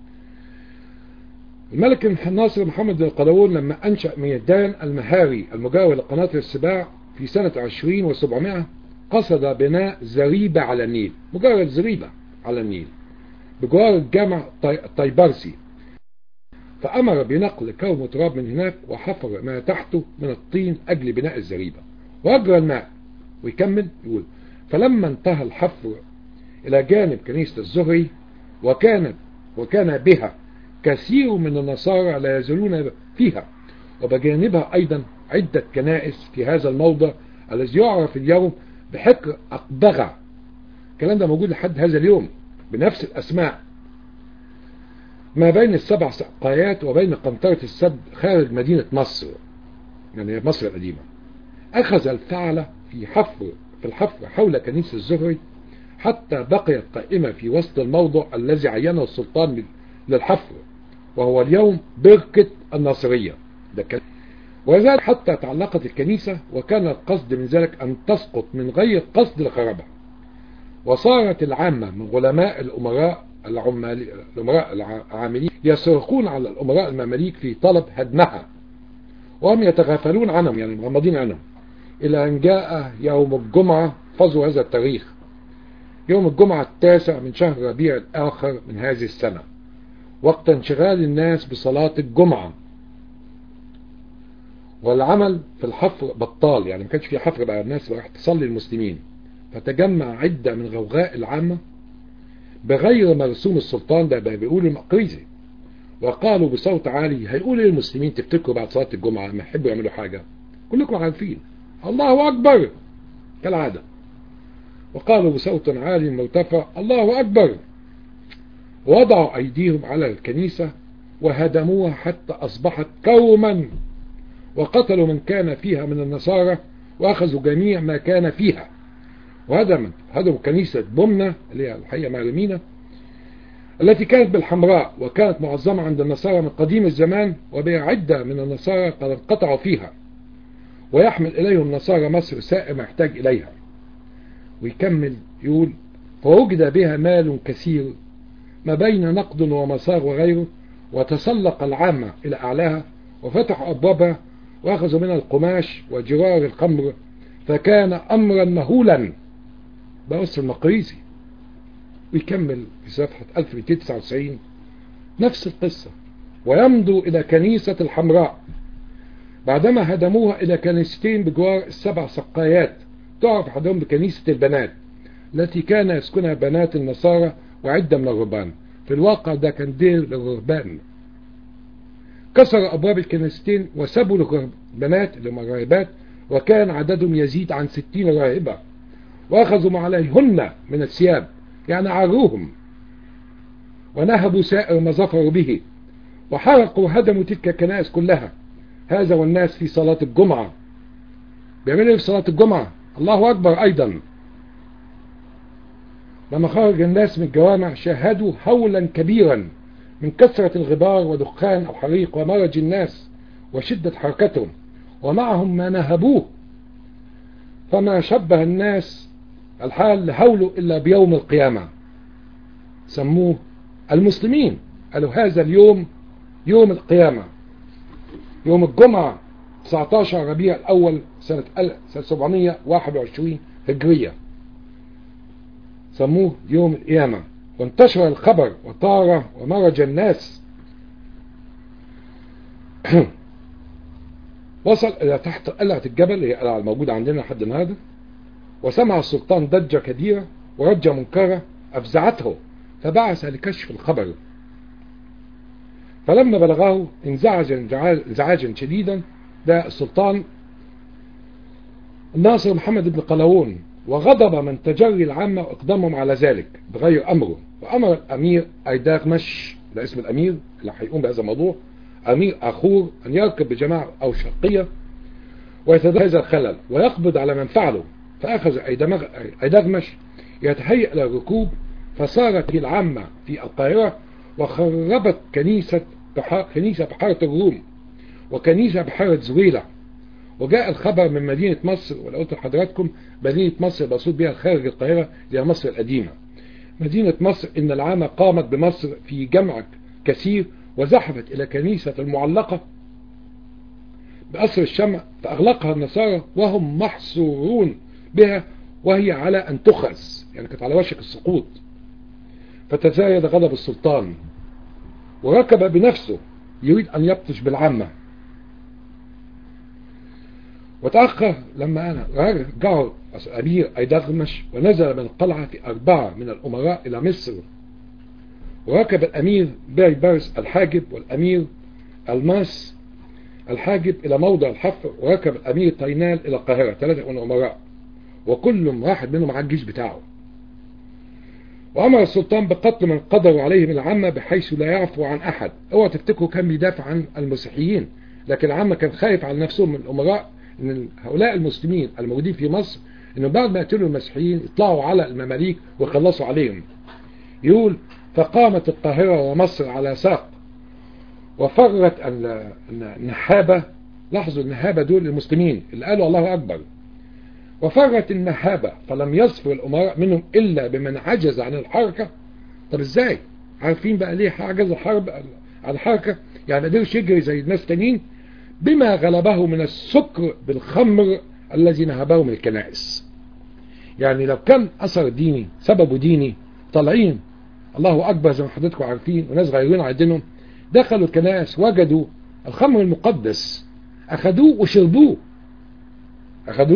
الملك الناصر محمد بن القلاوون لما أنشأ ميدان المهاري المجاور لقناة السباع في سنة 20 و700 قصد بناء زريبة على النيل مجرد زريبة على النيل بجوار الجامع الطيبرسي فأمر بنقل كوم تراب من هناك وحفر ما تحته من الطين أجل بناء الزريبة وأجرى الماء ويكمل يقول فلما انتهى الحفر إلى جانب كنيسة الزهري وكانت وكان بها كثير من النصارى لا يزالون فيها وبجانبها أيضا عدة كنائس في هذا الموضع الذي يعرف اليوم بحكر أقبغة الكلام ده موجود لحد هذا اليوم بنفس الأسماء ما بين السبع سقايات وبين قنطرة السد خارج مدينة مصر يعني مصر القديمة أخذ الفعل في حفر في الحفر حول كنيسة الزهري حتى بقيت قائمة في وسط الموضع الذي عينه السلطان للحفر وهو اليوم بركة الناصرية ده كان وذلك حتى تعلقت الكنيسة وكان القصد من ذلك أن تسقط من غير قصد لخرابها وصارت العامة من علماء الأمراء العمال الأمراء العاملين يصرخون على الأمراء المماليك في طلب هدمها وهم يتغافلون عنهم يعني مغمضين عنهم إلى أن جاء يوم الجمعة فضوا هذا التاريخ يوم الجمعة التاسع من شهر ربيع الآخر من هذه السنة وقت انشغال الناس بصلاة الجمعة والعمل في الحفر بطال يعني ما كانش في حفر بقى الناس راح تصلي المسلمين فتجمع عدة من غوغاء العامة بغير مرسوم السلطان ده بيقولوا المقريزي وقالوا بصوت عالي هيقولوا للمسلمين تفتكروا بعد صلاة الجمعة ما يحبوا يعملوا حاجة كلكم عارفين الله أكبر كالعادة وقالوا بصوت عالي مرتفع الله أكبر وضعوا أيديهم على الكنيسة وهدموها حتى أصبحت كوما وقتلوا من كان فيها من النصارى وأخذوا جميع ما كان فيها وهدموا هدموا كنيسة بومنا اللي هي الحقيقة معلمينة التي كانت بالحمراء وكانت معظمة عند النصارى من قديم الزمان وبها عدة من النصارى قد انقطعوا فيها ويحمل إليهم نصارى مصر سائر ما يحتاج إليها ويكمل يقول فوجد بها مال كثير ما بين نقد ومصار وغيره وتسلق العامة إلى أعلاها وفتحوا أبوابها وأخذوا منها القماش وجرار الخمر فكان أمرا مهولا ده أسر المقريزي ويكمل في صفحة 1299 نفس القصة ويمضوا إلى كنيسة الحمراء بعدما هدموها إلى كنيستين بجوار السبع سقايات تعرف حدهم بكنيسة البنات التي كان يسكنها بنات النصارى وعدة من الرهبان في الواقع ده كان دير للرهبان كسر أبواب الكنيستين وسبوا البنات اللي هم الراهبات وكان عددهم يزيد عن ستين راهبة وأخذوا عليهن من الثياب يعني عروهم ونهبوا سائر ما ظفروا به وحرقوا وهدموا تلك الكنائس كلها هذا والناس في صلاة الجمعة بيعملوا في صلاة الجمعة الله أكبر أيضا لما خرج الناس من الجوامع شاهدوا هولا كبيرا من كثرة الغبار ودخان الحريق ومرج الناس وشدة حركتهم ومعهم ما نهبوه فما شبه الناس الحال هول إلا بيوم القيامة سموه المسلمين قالوا هذا اليوم يوم القيامة يوم الجمعة 19 ربيع الأول سنة 1721 هجرية سموه يوم القيامة وانتشر الخبر وطار ومرج الناس وصل إلى تحت قلعة الجبل هي قلعة الموجودة عندنا لحد النهارده وسمع السلطان ضجة كبيرة ورجة منكرة أفزعته فبعث لكشف الخبر فلما بلغه انزعج انزعاجا شديدا ده السلطان الناصر محمد بن قلاوون وغضب من تجري العامة واقدامهم على ذلك بغير أمره وأمر الأمير أيداغمش ده اسم الأمير اللي هيقوم بهذا الموضوع أمير أخور أن يركب بجماعة أو شرقية ويتدخل هذا الخلل ويقبض على من فعله فأخذ أيداغمش يتهيأ للركوب فصارت العامة في القاهرة وخربت كنيسة بحار كنيسة بحارة الروم وكنيسة بحارة زويلة وجاء الخبر من مدينة مصر ولا قلت لحضراتكم مدينة مصر مقصود بها خارج القاهرة هي مصر القديمة مدينة مصر إن العامة قامت بمصر في جمع كثير وزحفت إلى كنيسة المعلقة بأسر الشمع فأغلقها النصارى وهم محصورون بها وهي على أن تخز يعني كانت على وشك السقوط فتزايد غضب السلطان وركب بنفسه يريد أن يبطش بالعامة وتأخر لما أنا رجعوا أمير أيدغمش ونزل من القلعة في أربعة من الأمراء إلى مصر وركب الأمير بيبرس الحاجب والأمير الماس الحاجب إلى موضع الحفر وركب الأمير طينال إلى القاهرة ثلاثة من الأمراء وكل واحد منهم على الجيش بتاعه وأمر السلطان بقتل من قدروا عليه من العامة بحيث لا يعفو عن أحد اوعى تفتكروا كان بيدافع عن المسيحيين لكن العامة كان خايف على نفسهم من الأمراء ان هؤلاء المسلمين الموجودين في مصر انه بعد ما يقتلوا المسيحيين يطلعوا على المماليك ويخلصوا عليهم يقول فقامت القاهرة ومصر على ساق وفرت النحابة لاحظوا النهابة دول المسلمين اللي قالوا الله أكبر وفرت النهابة فلم يصفر الأمراء منهم إلا بمن عجز عن الحركة طب إزاي عارفين بقى ليه حجز الحرب على الحركة يعني ما قدرش يجري زي الناس تانيين بما غلبه من السكر بالخمر الذي نهبه من الكنائس يعني لو كان أثر ديني سببه ديني طالعين الله أكبر زي ما حضرتكم عارفين وناس غيرين عندهم دخلوا الكنائس وجدوا الخمر المقدس أخذوه وشربوه أخذوه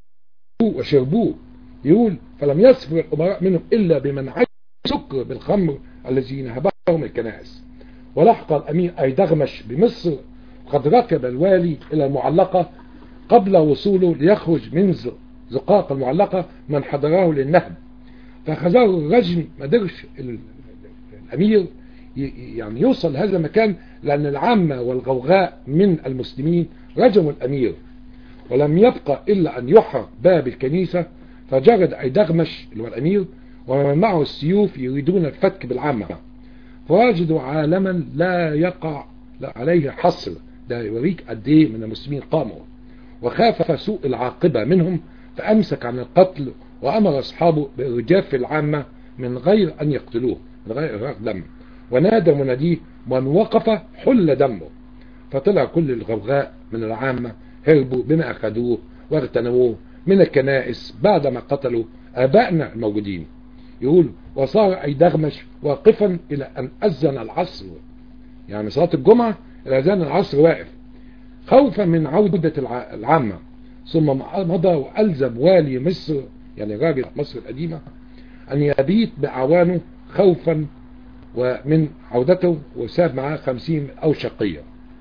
وشربوه يقول فلم يصفر الأمراء منهم إلا بمنع سكر بالخمر الذي نهبهم الكنائس ولحق الأمير أيدغمش بمصر قد ركب الوالي إلى المعلقة قبل وصوله ليخرج من زقاق المعلقة من حضره للنهب فأخذه الرجم ما قدرش الأمير يعني يوصل لهذا المكان لأن العامة والغوغاء من المسلمين رجموا الأمير ولم يبقى إلا أن يحرق باب الكنيسة فجرد أيدغمش اللي هو الأمير ومن معه السيوف يريدون الفتك بالعامة فوجدوا عالما لا يقع عليه حصر ده يوريك قد ايه من المسلمين قاموا وخاف سوء العاقبة منهم فأمسك عن القتل وأمر أصحابه بإرجاف العامة من غير أن يقتلوه من غير إغراق دم ونادى مناديه من وقف حل دمه فطلع كل الغوغاء من العامة هربوا بما أخذوه واغتنموه من الكنائس بعدما قتلوا آبائنا الموجودين يقول وصار أي دغمش واقفا إلى أن أذن العصر يعني صلاة الجمعة إلى أذان العصر واقف خوفا من عودة العامة ثم مضى وألزم والي مصر يعني راجل مصر القديمة أن يبيت بأعوانه خوفا ومن عودته وساب معاه خمسين أو شقية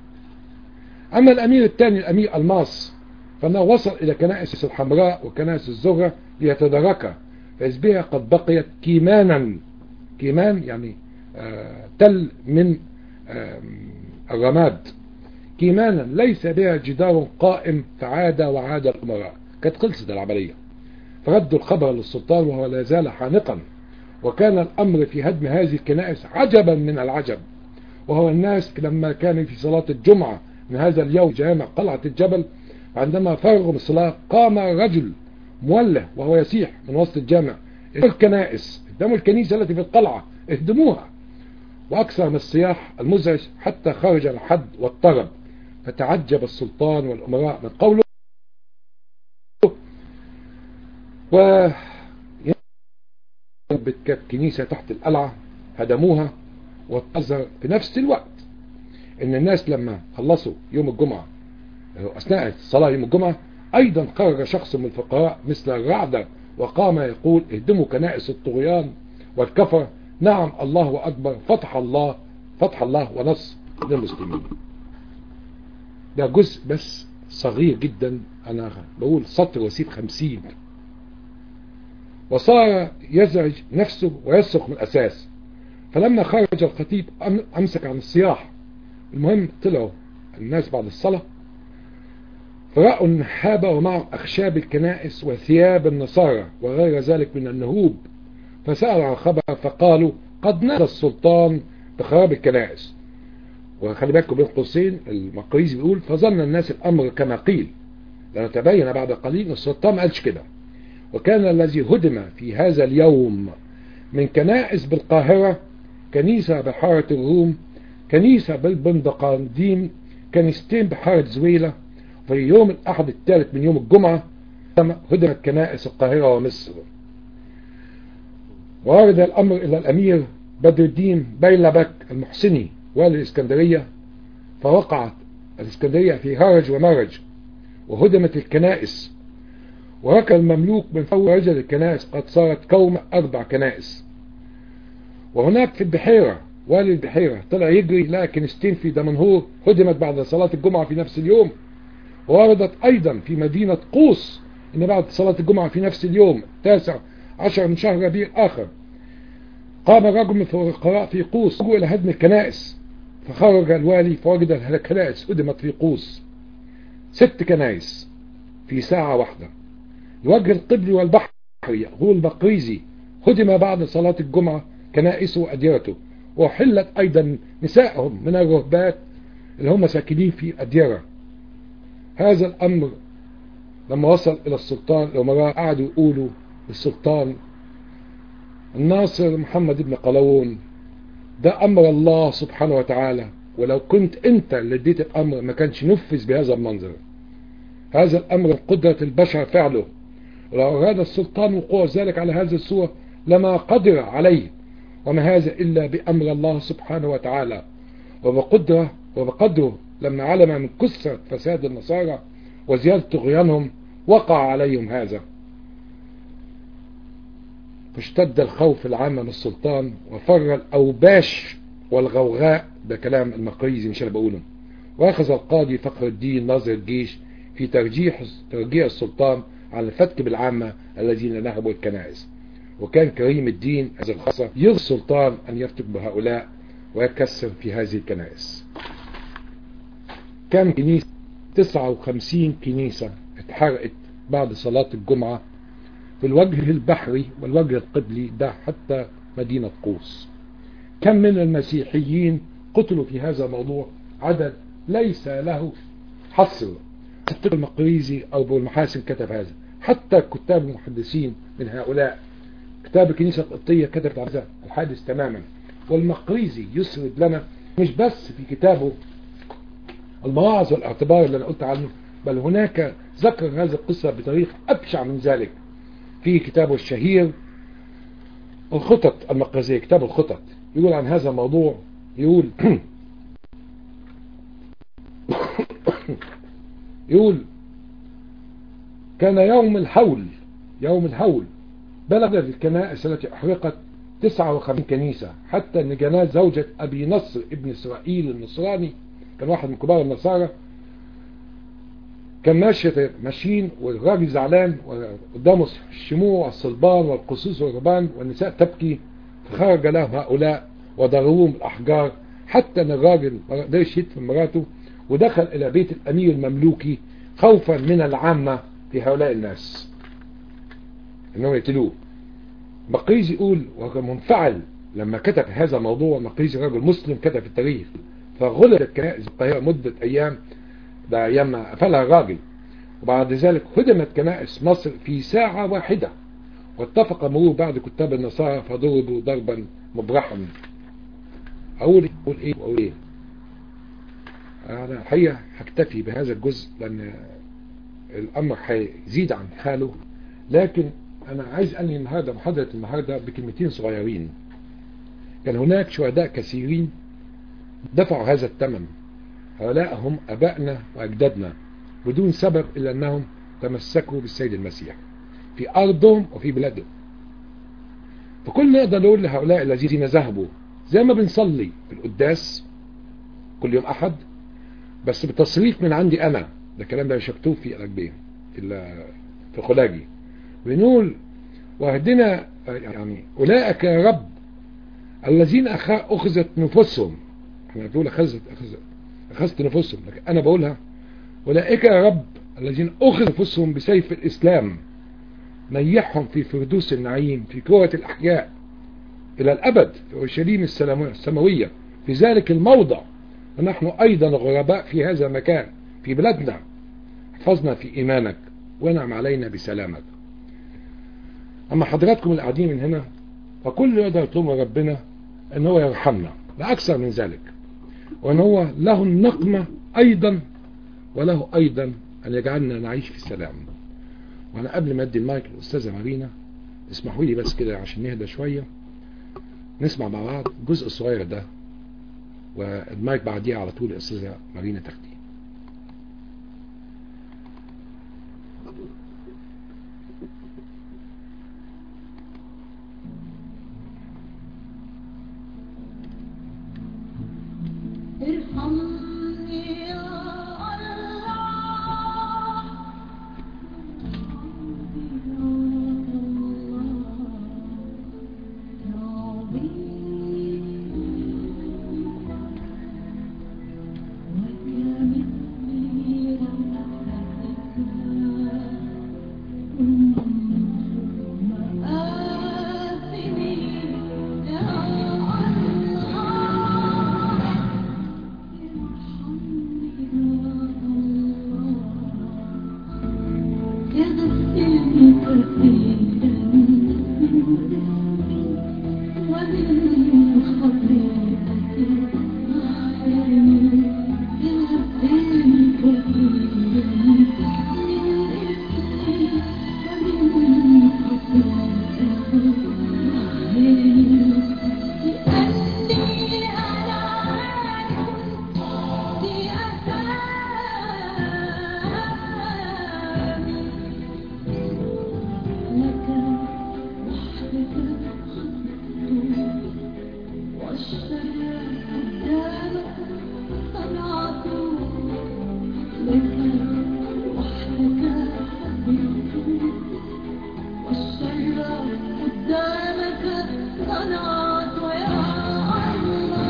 أما الأمير الثاني الأمير الماس فأنه وصل إلى كنائس الحمراء وكنائس الزهرة ليتداركها فإذ بها قد بقيت كيمانا كيمان يعني آه تل من آه الرماد كيمانا ليس بها جدار قائم فعاد وعاد الأمراء كانت خلصت العملية فردوا الخبر للسلطان وهو لا زال حانقا وكان الأمر في هدم هذه الكنائس عجبا من العجب وهو الناس لما كان في صلاة الجمعة من هذا اليوم جامع قلعة الجبل عندما فرغوا من الصلاة قام رجل مولع وهو يسيح من وسط الجامع الكنائس اهدموا الكنيسة التي في القلعة اهدموها وأكثر من الصياح المزعج حتى خرج الحد واضطرب فتعجب السلطان والأمراء من قوله و كانت كنيسة تحت القلعة هدموها واتظهر في نفس الوقت ان الناس لما خلصوا يوم الجمعة اثناء الصلاة يوم الجمعة ايضا خرج شخص من الفقراء مثل الرعدة وقام يقول اهدموا كنائس الطغيان والكفر نعم الله اكبر فتح الله فتح الله ونصر للمسلمين ده جزء بس صغير جدا انا بقول سطر وسيب خمسين وصار يزعج نفسه ويصرخ من الأساس فلما خرج الخطيب أمسك عن الصياح المهم طلعوا الناس بعد الصلاة فرأوا النحابة ومعهم أخشاب الكنائس وثياب النصارى وغير ذلك من النهوب فسألوا عن خبر فقالوا قد نادى السلطان بخراب الكنائس وخلي بالكم بين قوسين المقريزي بيقول فظن الناس الأمر كما قيل لأنه تبين بعد قليل أن السلطان ما قالش كده وكان الذي هدم في هذا اليوم من كنائس بالقاهرة كنيسة بحارة الروم كنيسة بالبندقانديم كنيستين بحارة زويلة في يوم الأحد الثالث من يوم الجمعة هدمت كنائس القاهرة ومصر وارد الأمر إلى الأمير بدر الدين بيلبك المحسني والي الإسكندرية فوقعت الإسكندرية في هرج ومرج وهدمت الكنائس وهكا المملوك من فور رجل الكنائس قد صارت كوم أربع كنائس وهناك في البحيرة والي البحيرة طلع يجري لقى كنيستين في دمنهور هدمت بعد صلاة الجمعة في نفس اليوم ووردت أيضا في مدينة قوس إن بعد صلاة الجمعة في نفس اليوم تاسع عشر من شهر ربيع آخر قام رجل من الفقراء في قوس إلى هدم الكنائس فخرج الوالي فوجد الكنائس هدمت في قوس ست كنائس في ساعة واحدة الوجه القبلي والبحر هو المقريزي هدم بعد صلاة الجمعة كنائسه وأديرته وحلت أيضا نسائهم من الرهبات اللي هم ساكنين في أديرة هذا الأمر لما وصل إلى السلطان الأمراء قعدوا يقولوا للسلطان الناصر محمد بن قلاوون ده أمر الله سبحانه وتعالى ولو كنت أنت اللي اديت الأمر ما كانش نفذ بهذا المنظر هذا الأمر قدرة البشر فعله ولو أراد السلطان وقوع ذلك على هذه الصورة لما قدر عليه وما هذا إلا بأمر الله سبحانه وتعالى وبقدره وبقدره لما علم من كثرة فساد النصارى وزيادة طغيانهم وقع عليهم هذا فاشتد الخوف العام من السلطان وفر الأوباش والغوغاء ده كلام المقريزي مش انا بقوله واخذ القاضي فخر الدين ناظر الجيش في ترجيح ترجيع السلطان على الفتك بالعامة الذين نهبوا الكنائس وكان كريم الدين هذا الخاصة يرى السلطان أن يفتك بهؤلاء ويكسر في هذه الكنائس كم كنيسة 59 كنيسة اتحرقت بعد صلاة الجمعة في الوجه البحري والوجه القبلي ده حتى مدينة قوس كم من المسيحيين قتلوا في هذا الموضوع عدد ليس له حصر الطب المقريزي أو أبو المحاسن كتب هذا حتى كتاب المحدثين من هؤلاء كتاب الكنيسة القبطية كتبت عن هذا الحادث تماما والمقريزي يسرد لنا مش بس في كتابه المواعظ والاعتبار اللي أنا قلت عنه بل هناك ذكر هذه القصة بطريقة أبشع من ذلك في كتابه الشهير الخطط المقرزية كتاب الخطط يقول عن هذا الموضوع يقول يقول كان يوم الحول يوم الحول بلغ الكنائس التي احرقت 59 كنيسة حتى ان جناز زوجة ابي نصر ابن اسرائيل النصراني كان واحد من كبار النصارى كان ماشي ماشيين والراجل زعلان وقدامه الشموع والصلبان والقصوص والربان والنساء تبكي فخرج لهم هؤلاء وضربوهم الأحجار حتى أن الراجل ما قدرش يدفن مراته ودخل إلى بيت الأمير المملوكي خوفا من العامة في هؤلاء الناس أنهم يقتلوه مقريزي يقول وهو منفعل لما كتب هذا الموضوع مقريزي رجل مسلم كتب في التاريخ فغلبت كنائس القاهرة مدة أيام ده أيام ما قفلها الراجل وبعد ذلك هدمت كنائس مصر في ساعة واحدة واتفق مرور بعض كتاب النصارى فضربوا ضربا مبرحا أقول أقول إيه وأقول إيه أنا الحقيقة هكتفي بهذا الجزء لأن الأمر هيزيد عن حاله لكن أنا عايز أنهي النهاردة محاضرة النهاردة بكلمتين صغيرين كان هناك شهداء كثيرين دفعوا هذا الثمن هؤلاء هم أبائنا وأجدادنا بدون سبب إلا أنهم تمسكوا بالسيد المسيح في أرضهم وفي بلادهم فكل نقدر نقول لهؤلاء الذين ذهبوا زي ما بنصلي في القداس كل يوم أحد بس بتصريف من عندي أنا ده الكلام ده مش مكتوب في الأجبية في خلاجي بنقول واهدنا يعني أولئك يا رب الذين أخذت نفوسهم احنا بنقول أخذت أخذت أخذت نفوسهم لكن أنا بقولها أولئك يا رب الذين أخذ نفوسهم بسيف الإسلام نيحهم في فردوس النعيم في كرة الأحياء إلى الأبد في أورشليم السماوية في ذلك الموضع ونحن أيضا غرباء في هذا المكان في بلادنا احفظنا في إيمانك وانعم علينا بسلامك أما حضراتكم اللي قاعدين من هنا فكل يقدر يطلب ربنا أن هو يرحمنا لا أكثر من ذلك وأن هو له النقمة أيضا وله أيضا أن يجعلنا نعيش في السلام وأنا قبل ما أدي المايك للأستاذة مارينا اسمحوا لي بس كده عشان نهدى شوية نسمع مع بعض الجزء الصغير ده والمايك بعديها على طول الأستاذة مارينا تاخديه ارحمني يا الله ومن خطيئتي الصلاة يا الله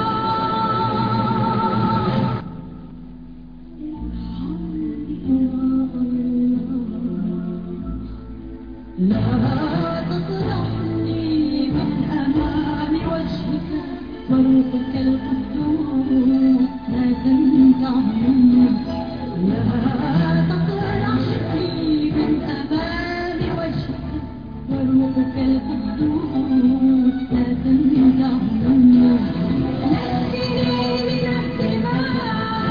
لا تطرحني من أمام وجهك وروحك القدوس لا تنزع مني لا تطرحني من أمام وجهك وروحك القدوس لا تنزع مني نسيني من الدماء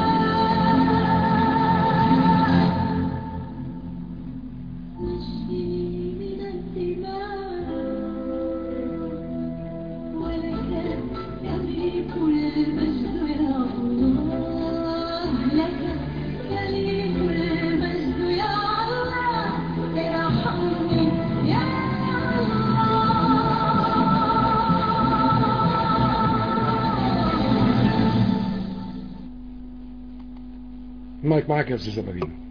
نشفي من الدماء ولك يليق المجد يا الله لك يليق المجد يا الله ارحمني يا الله المايك معاك يا استاذه مارينا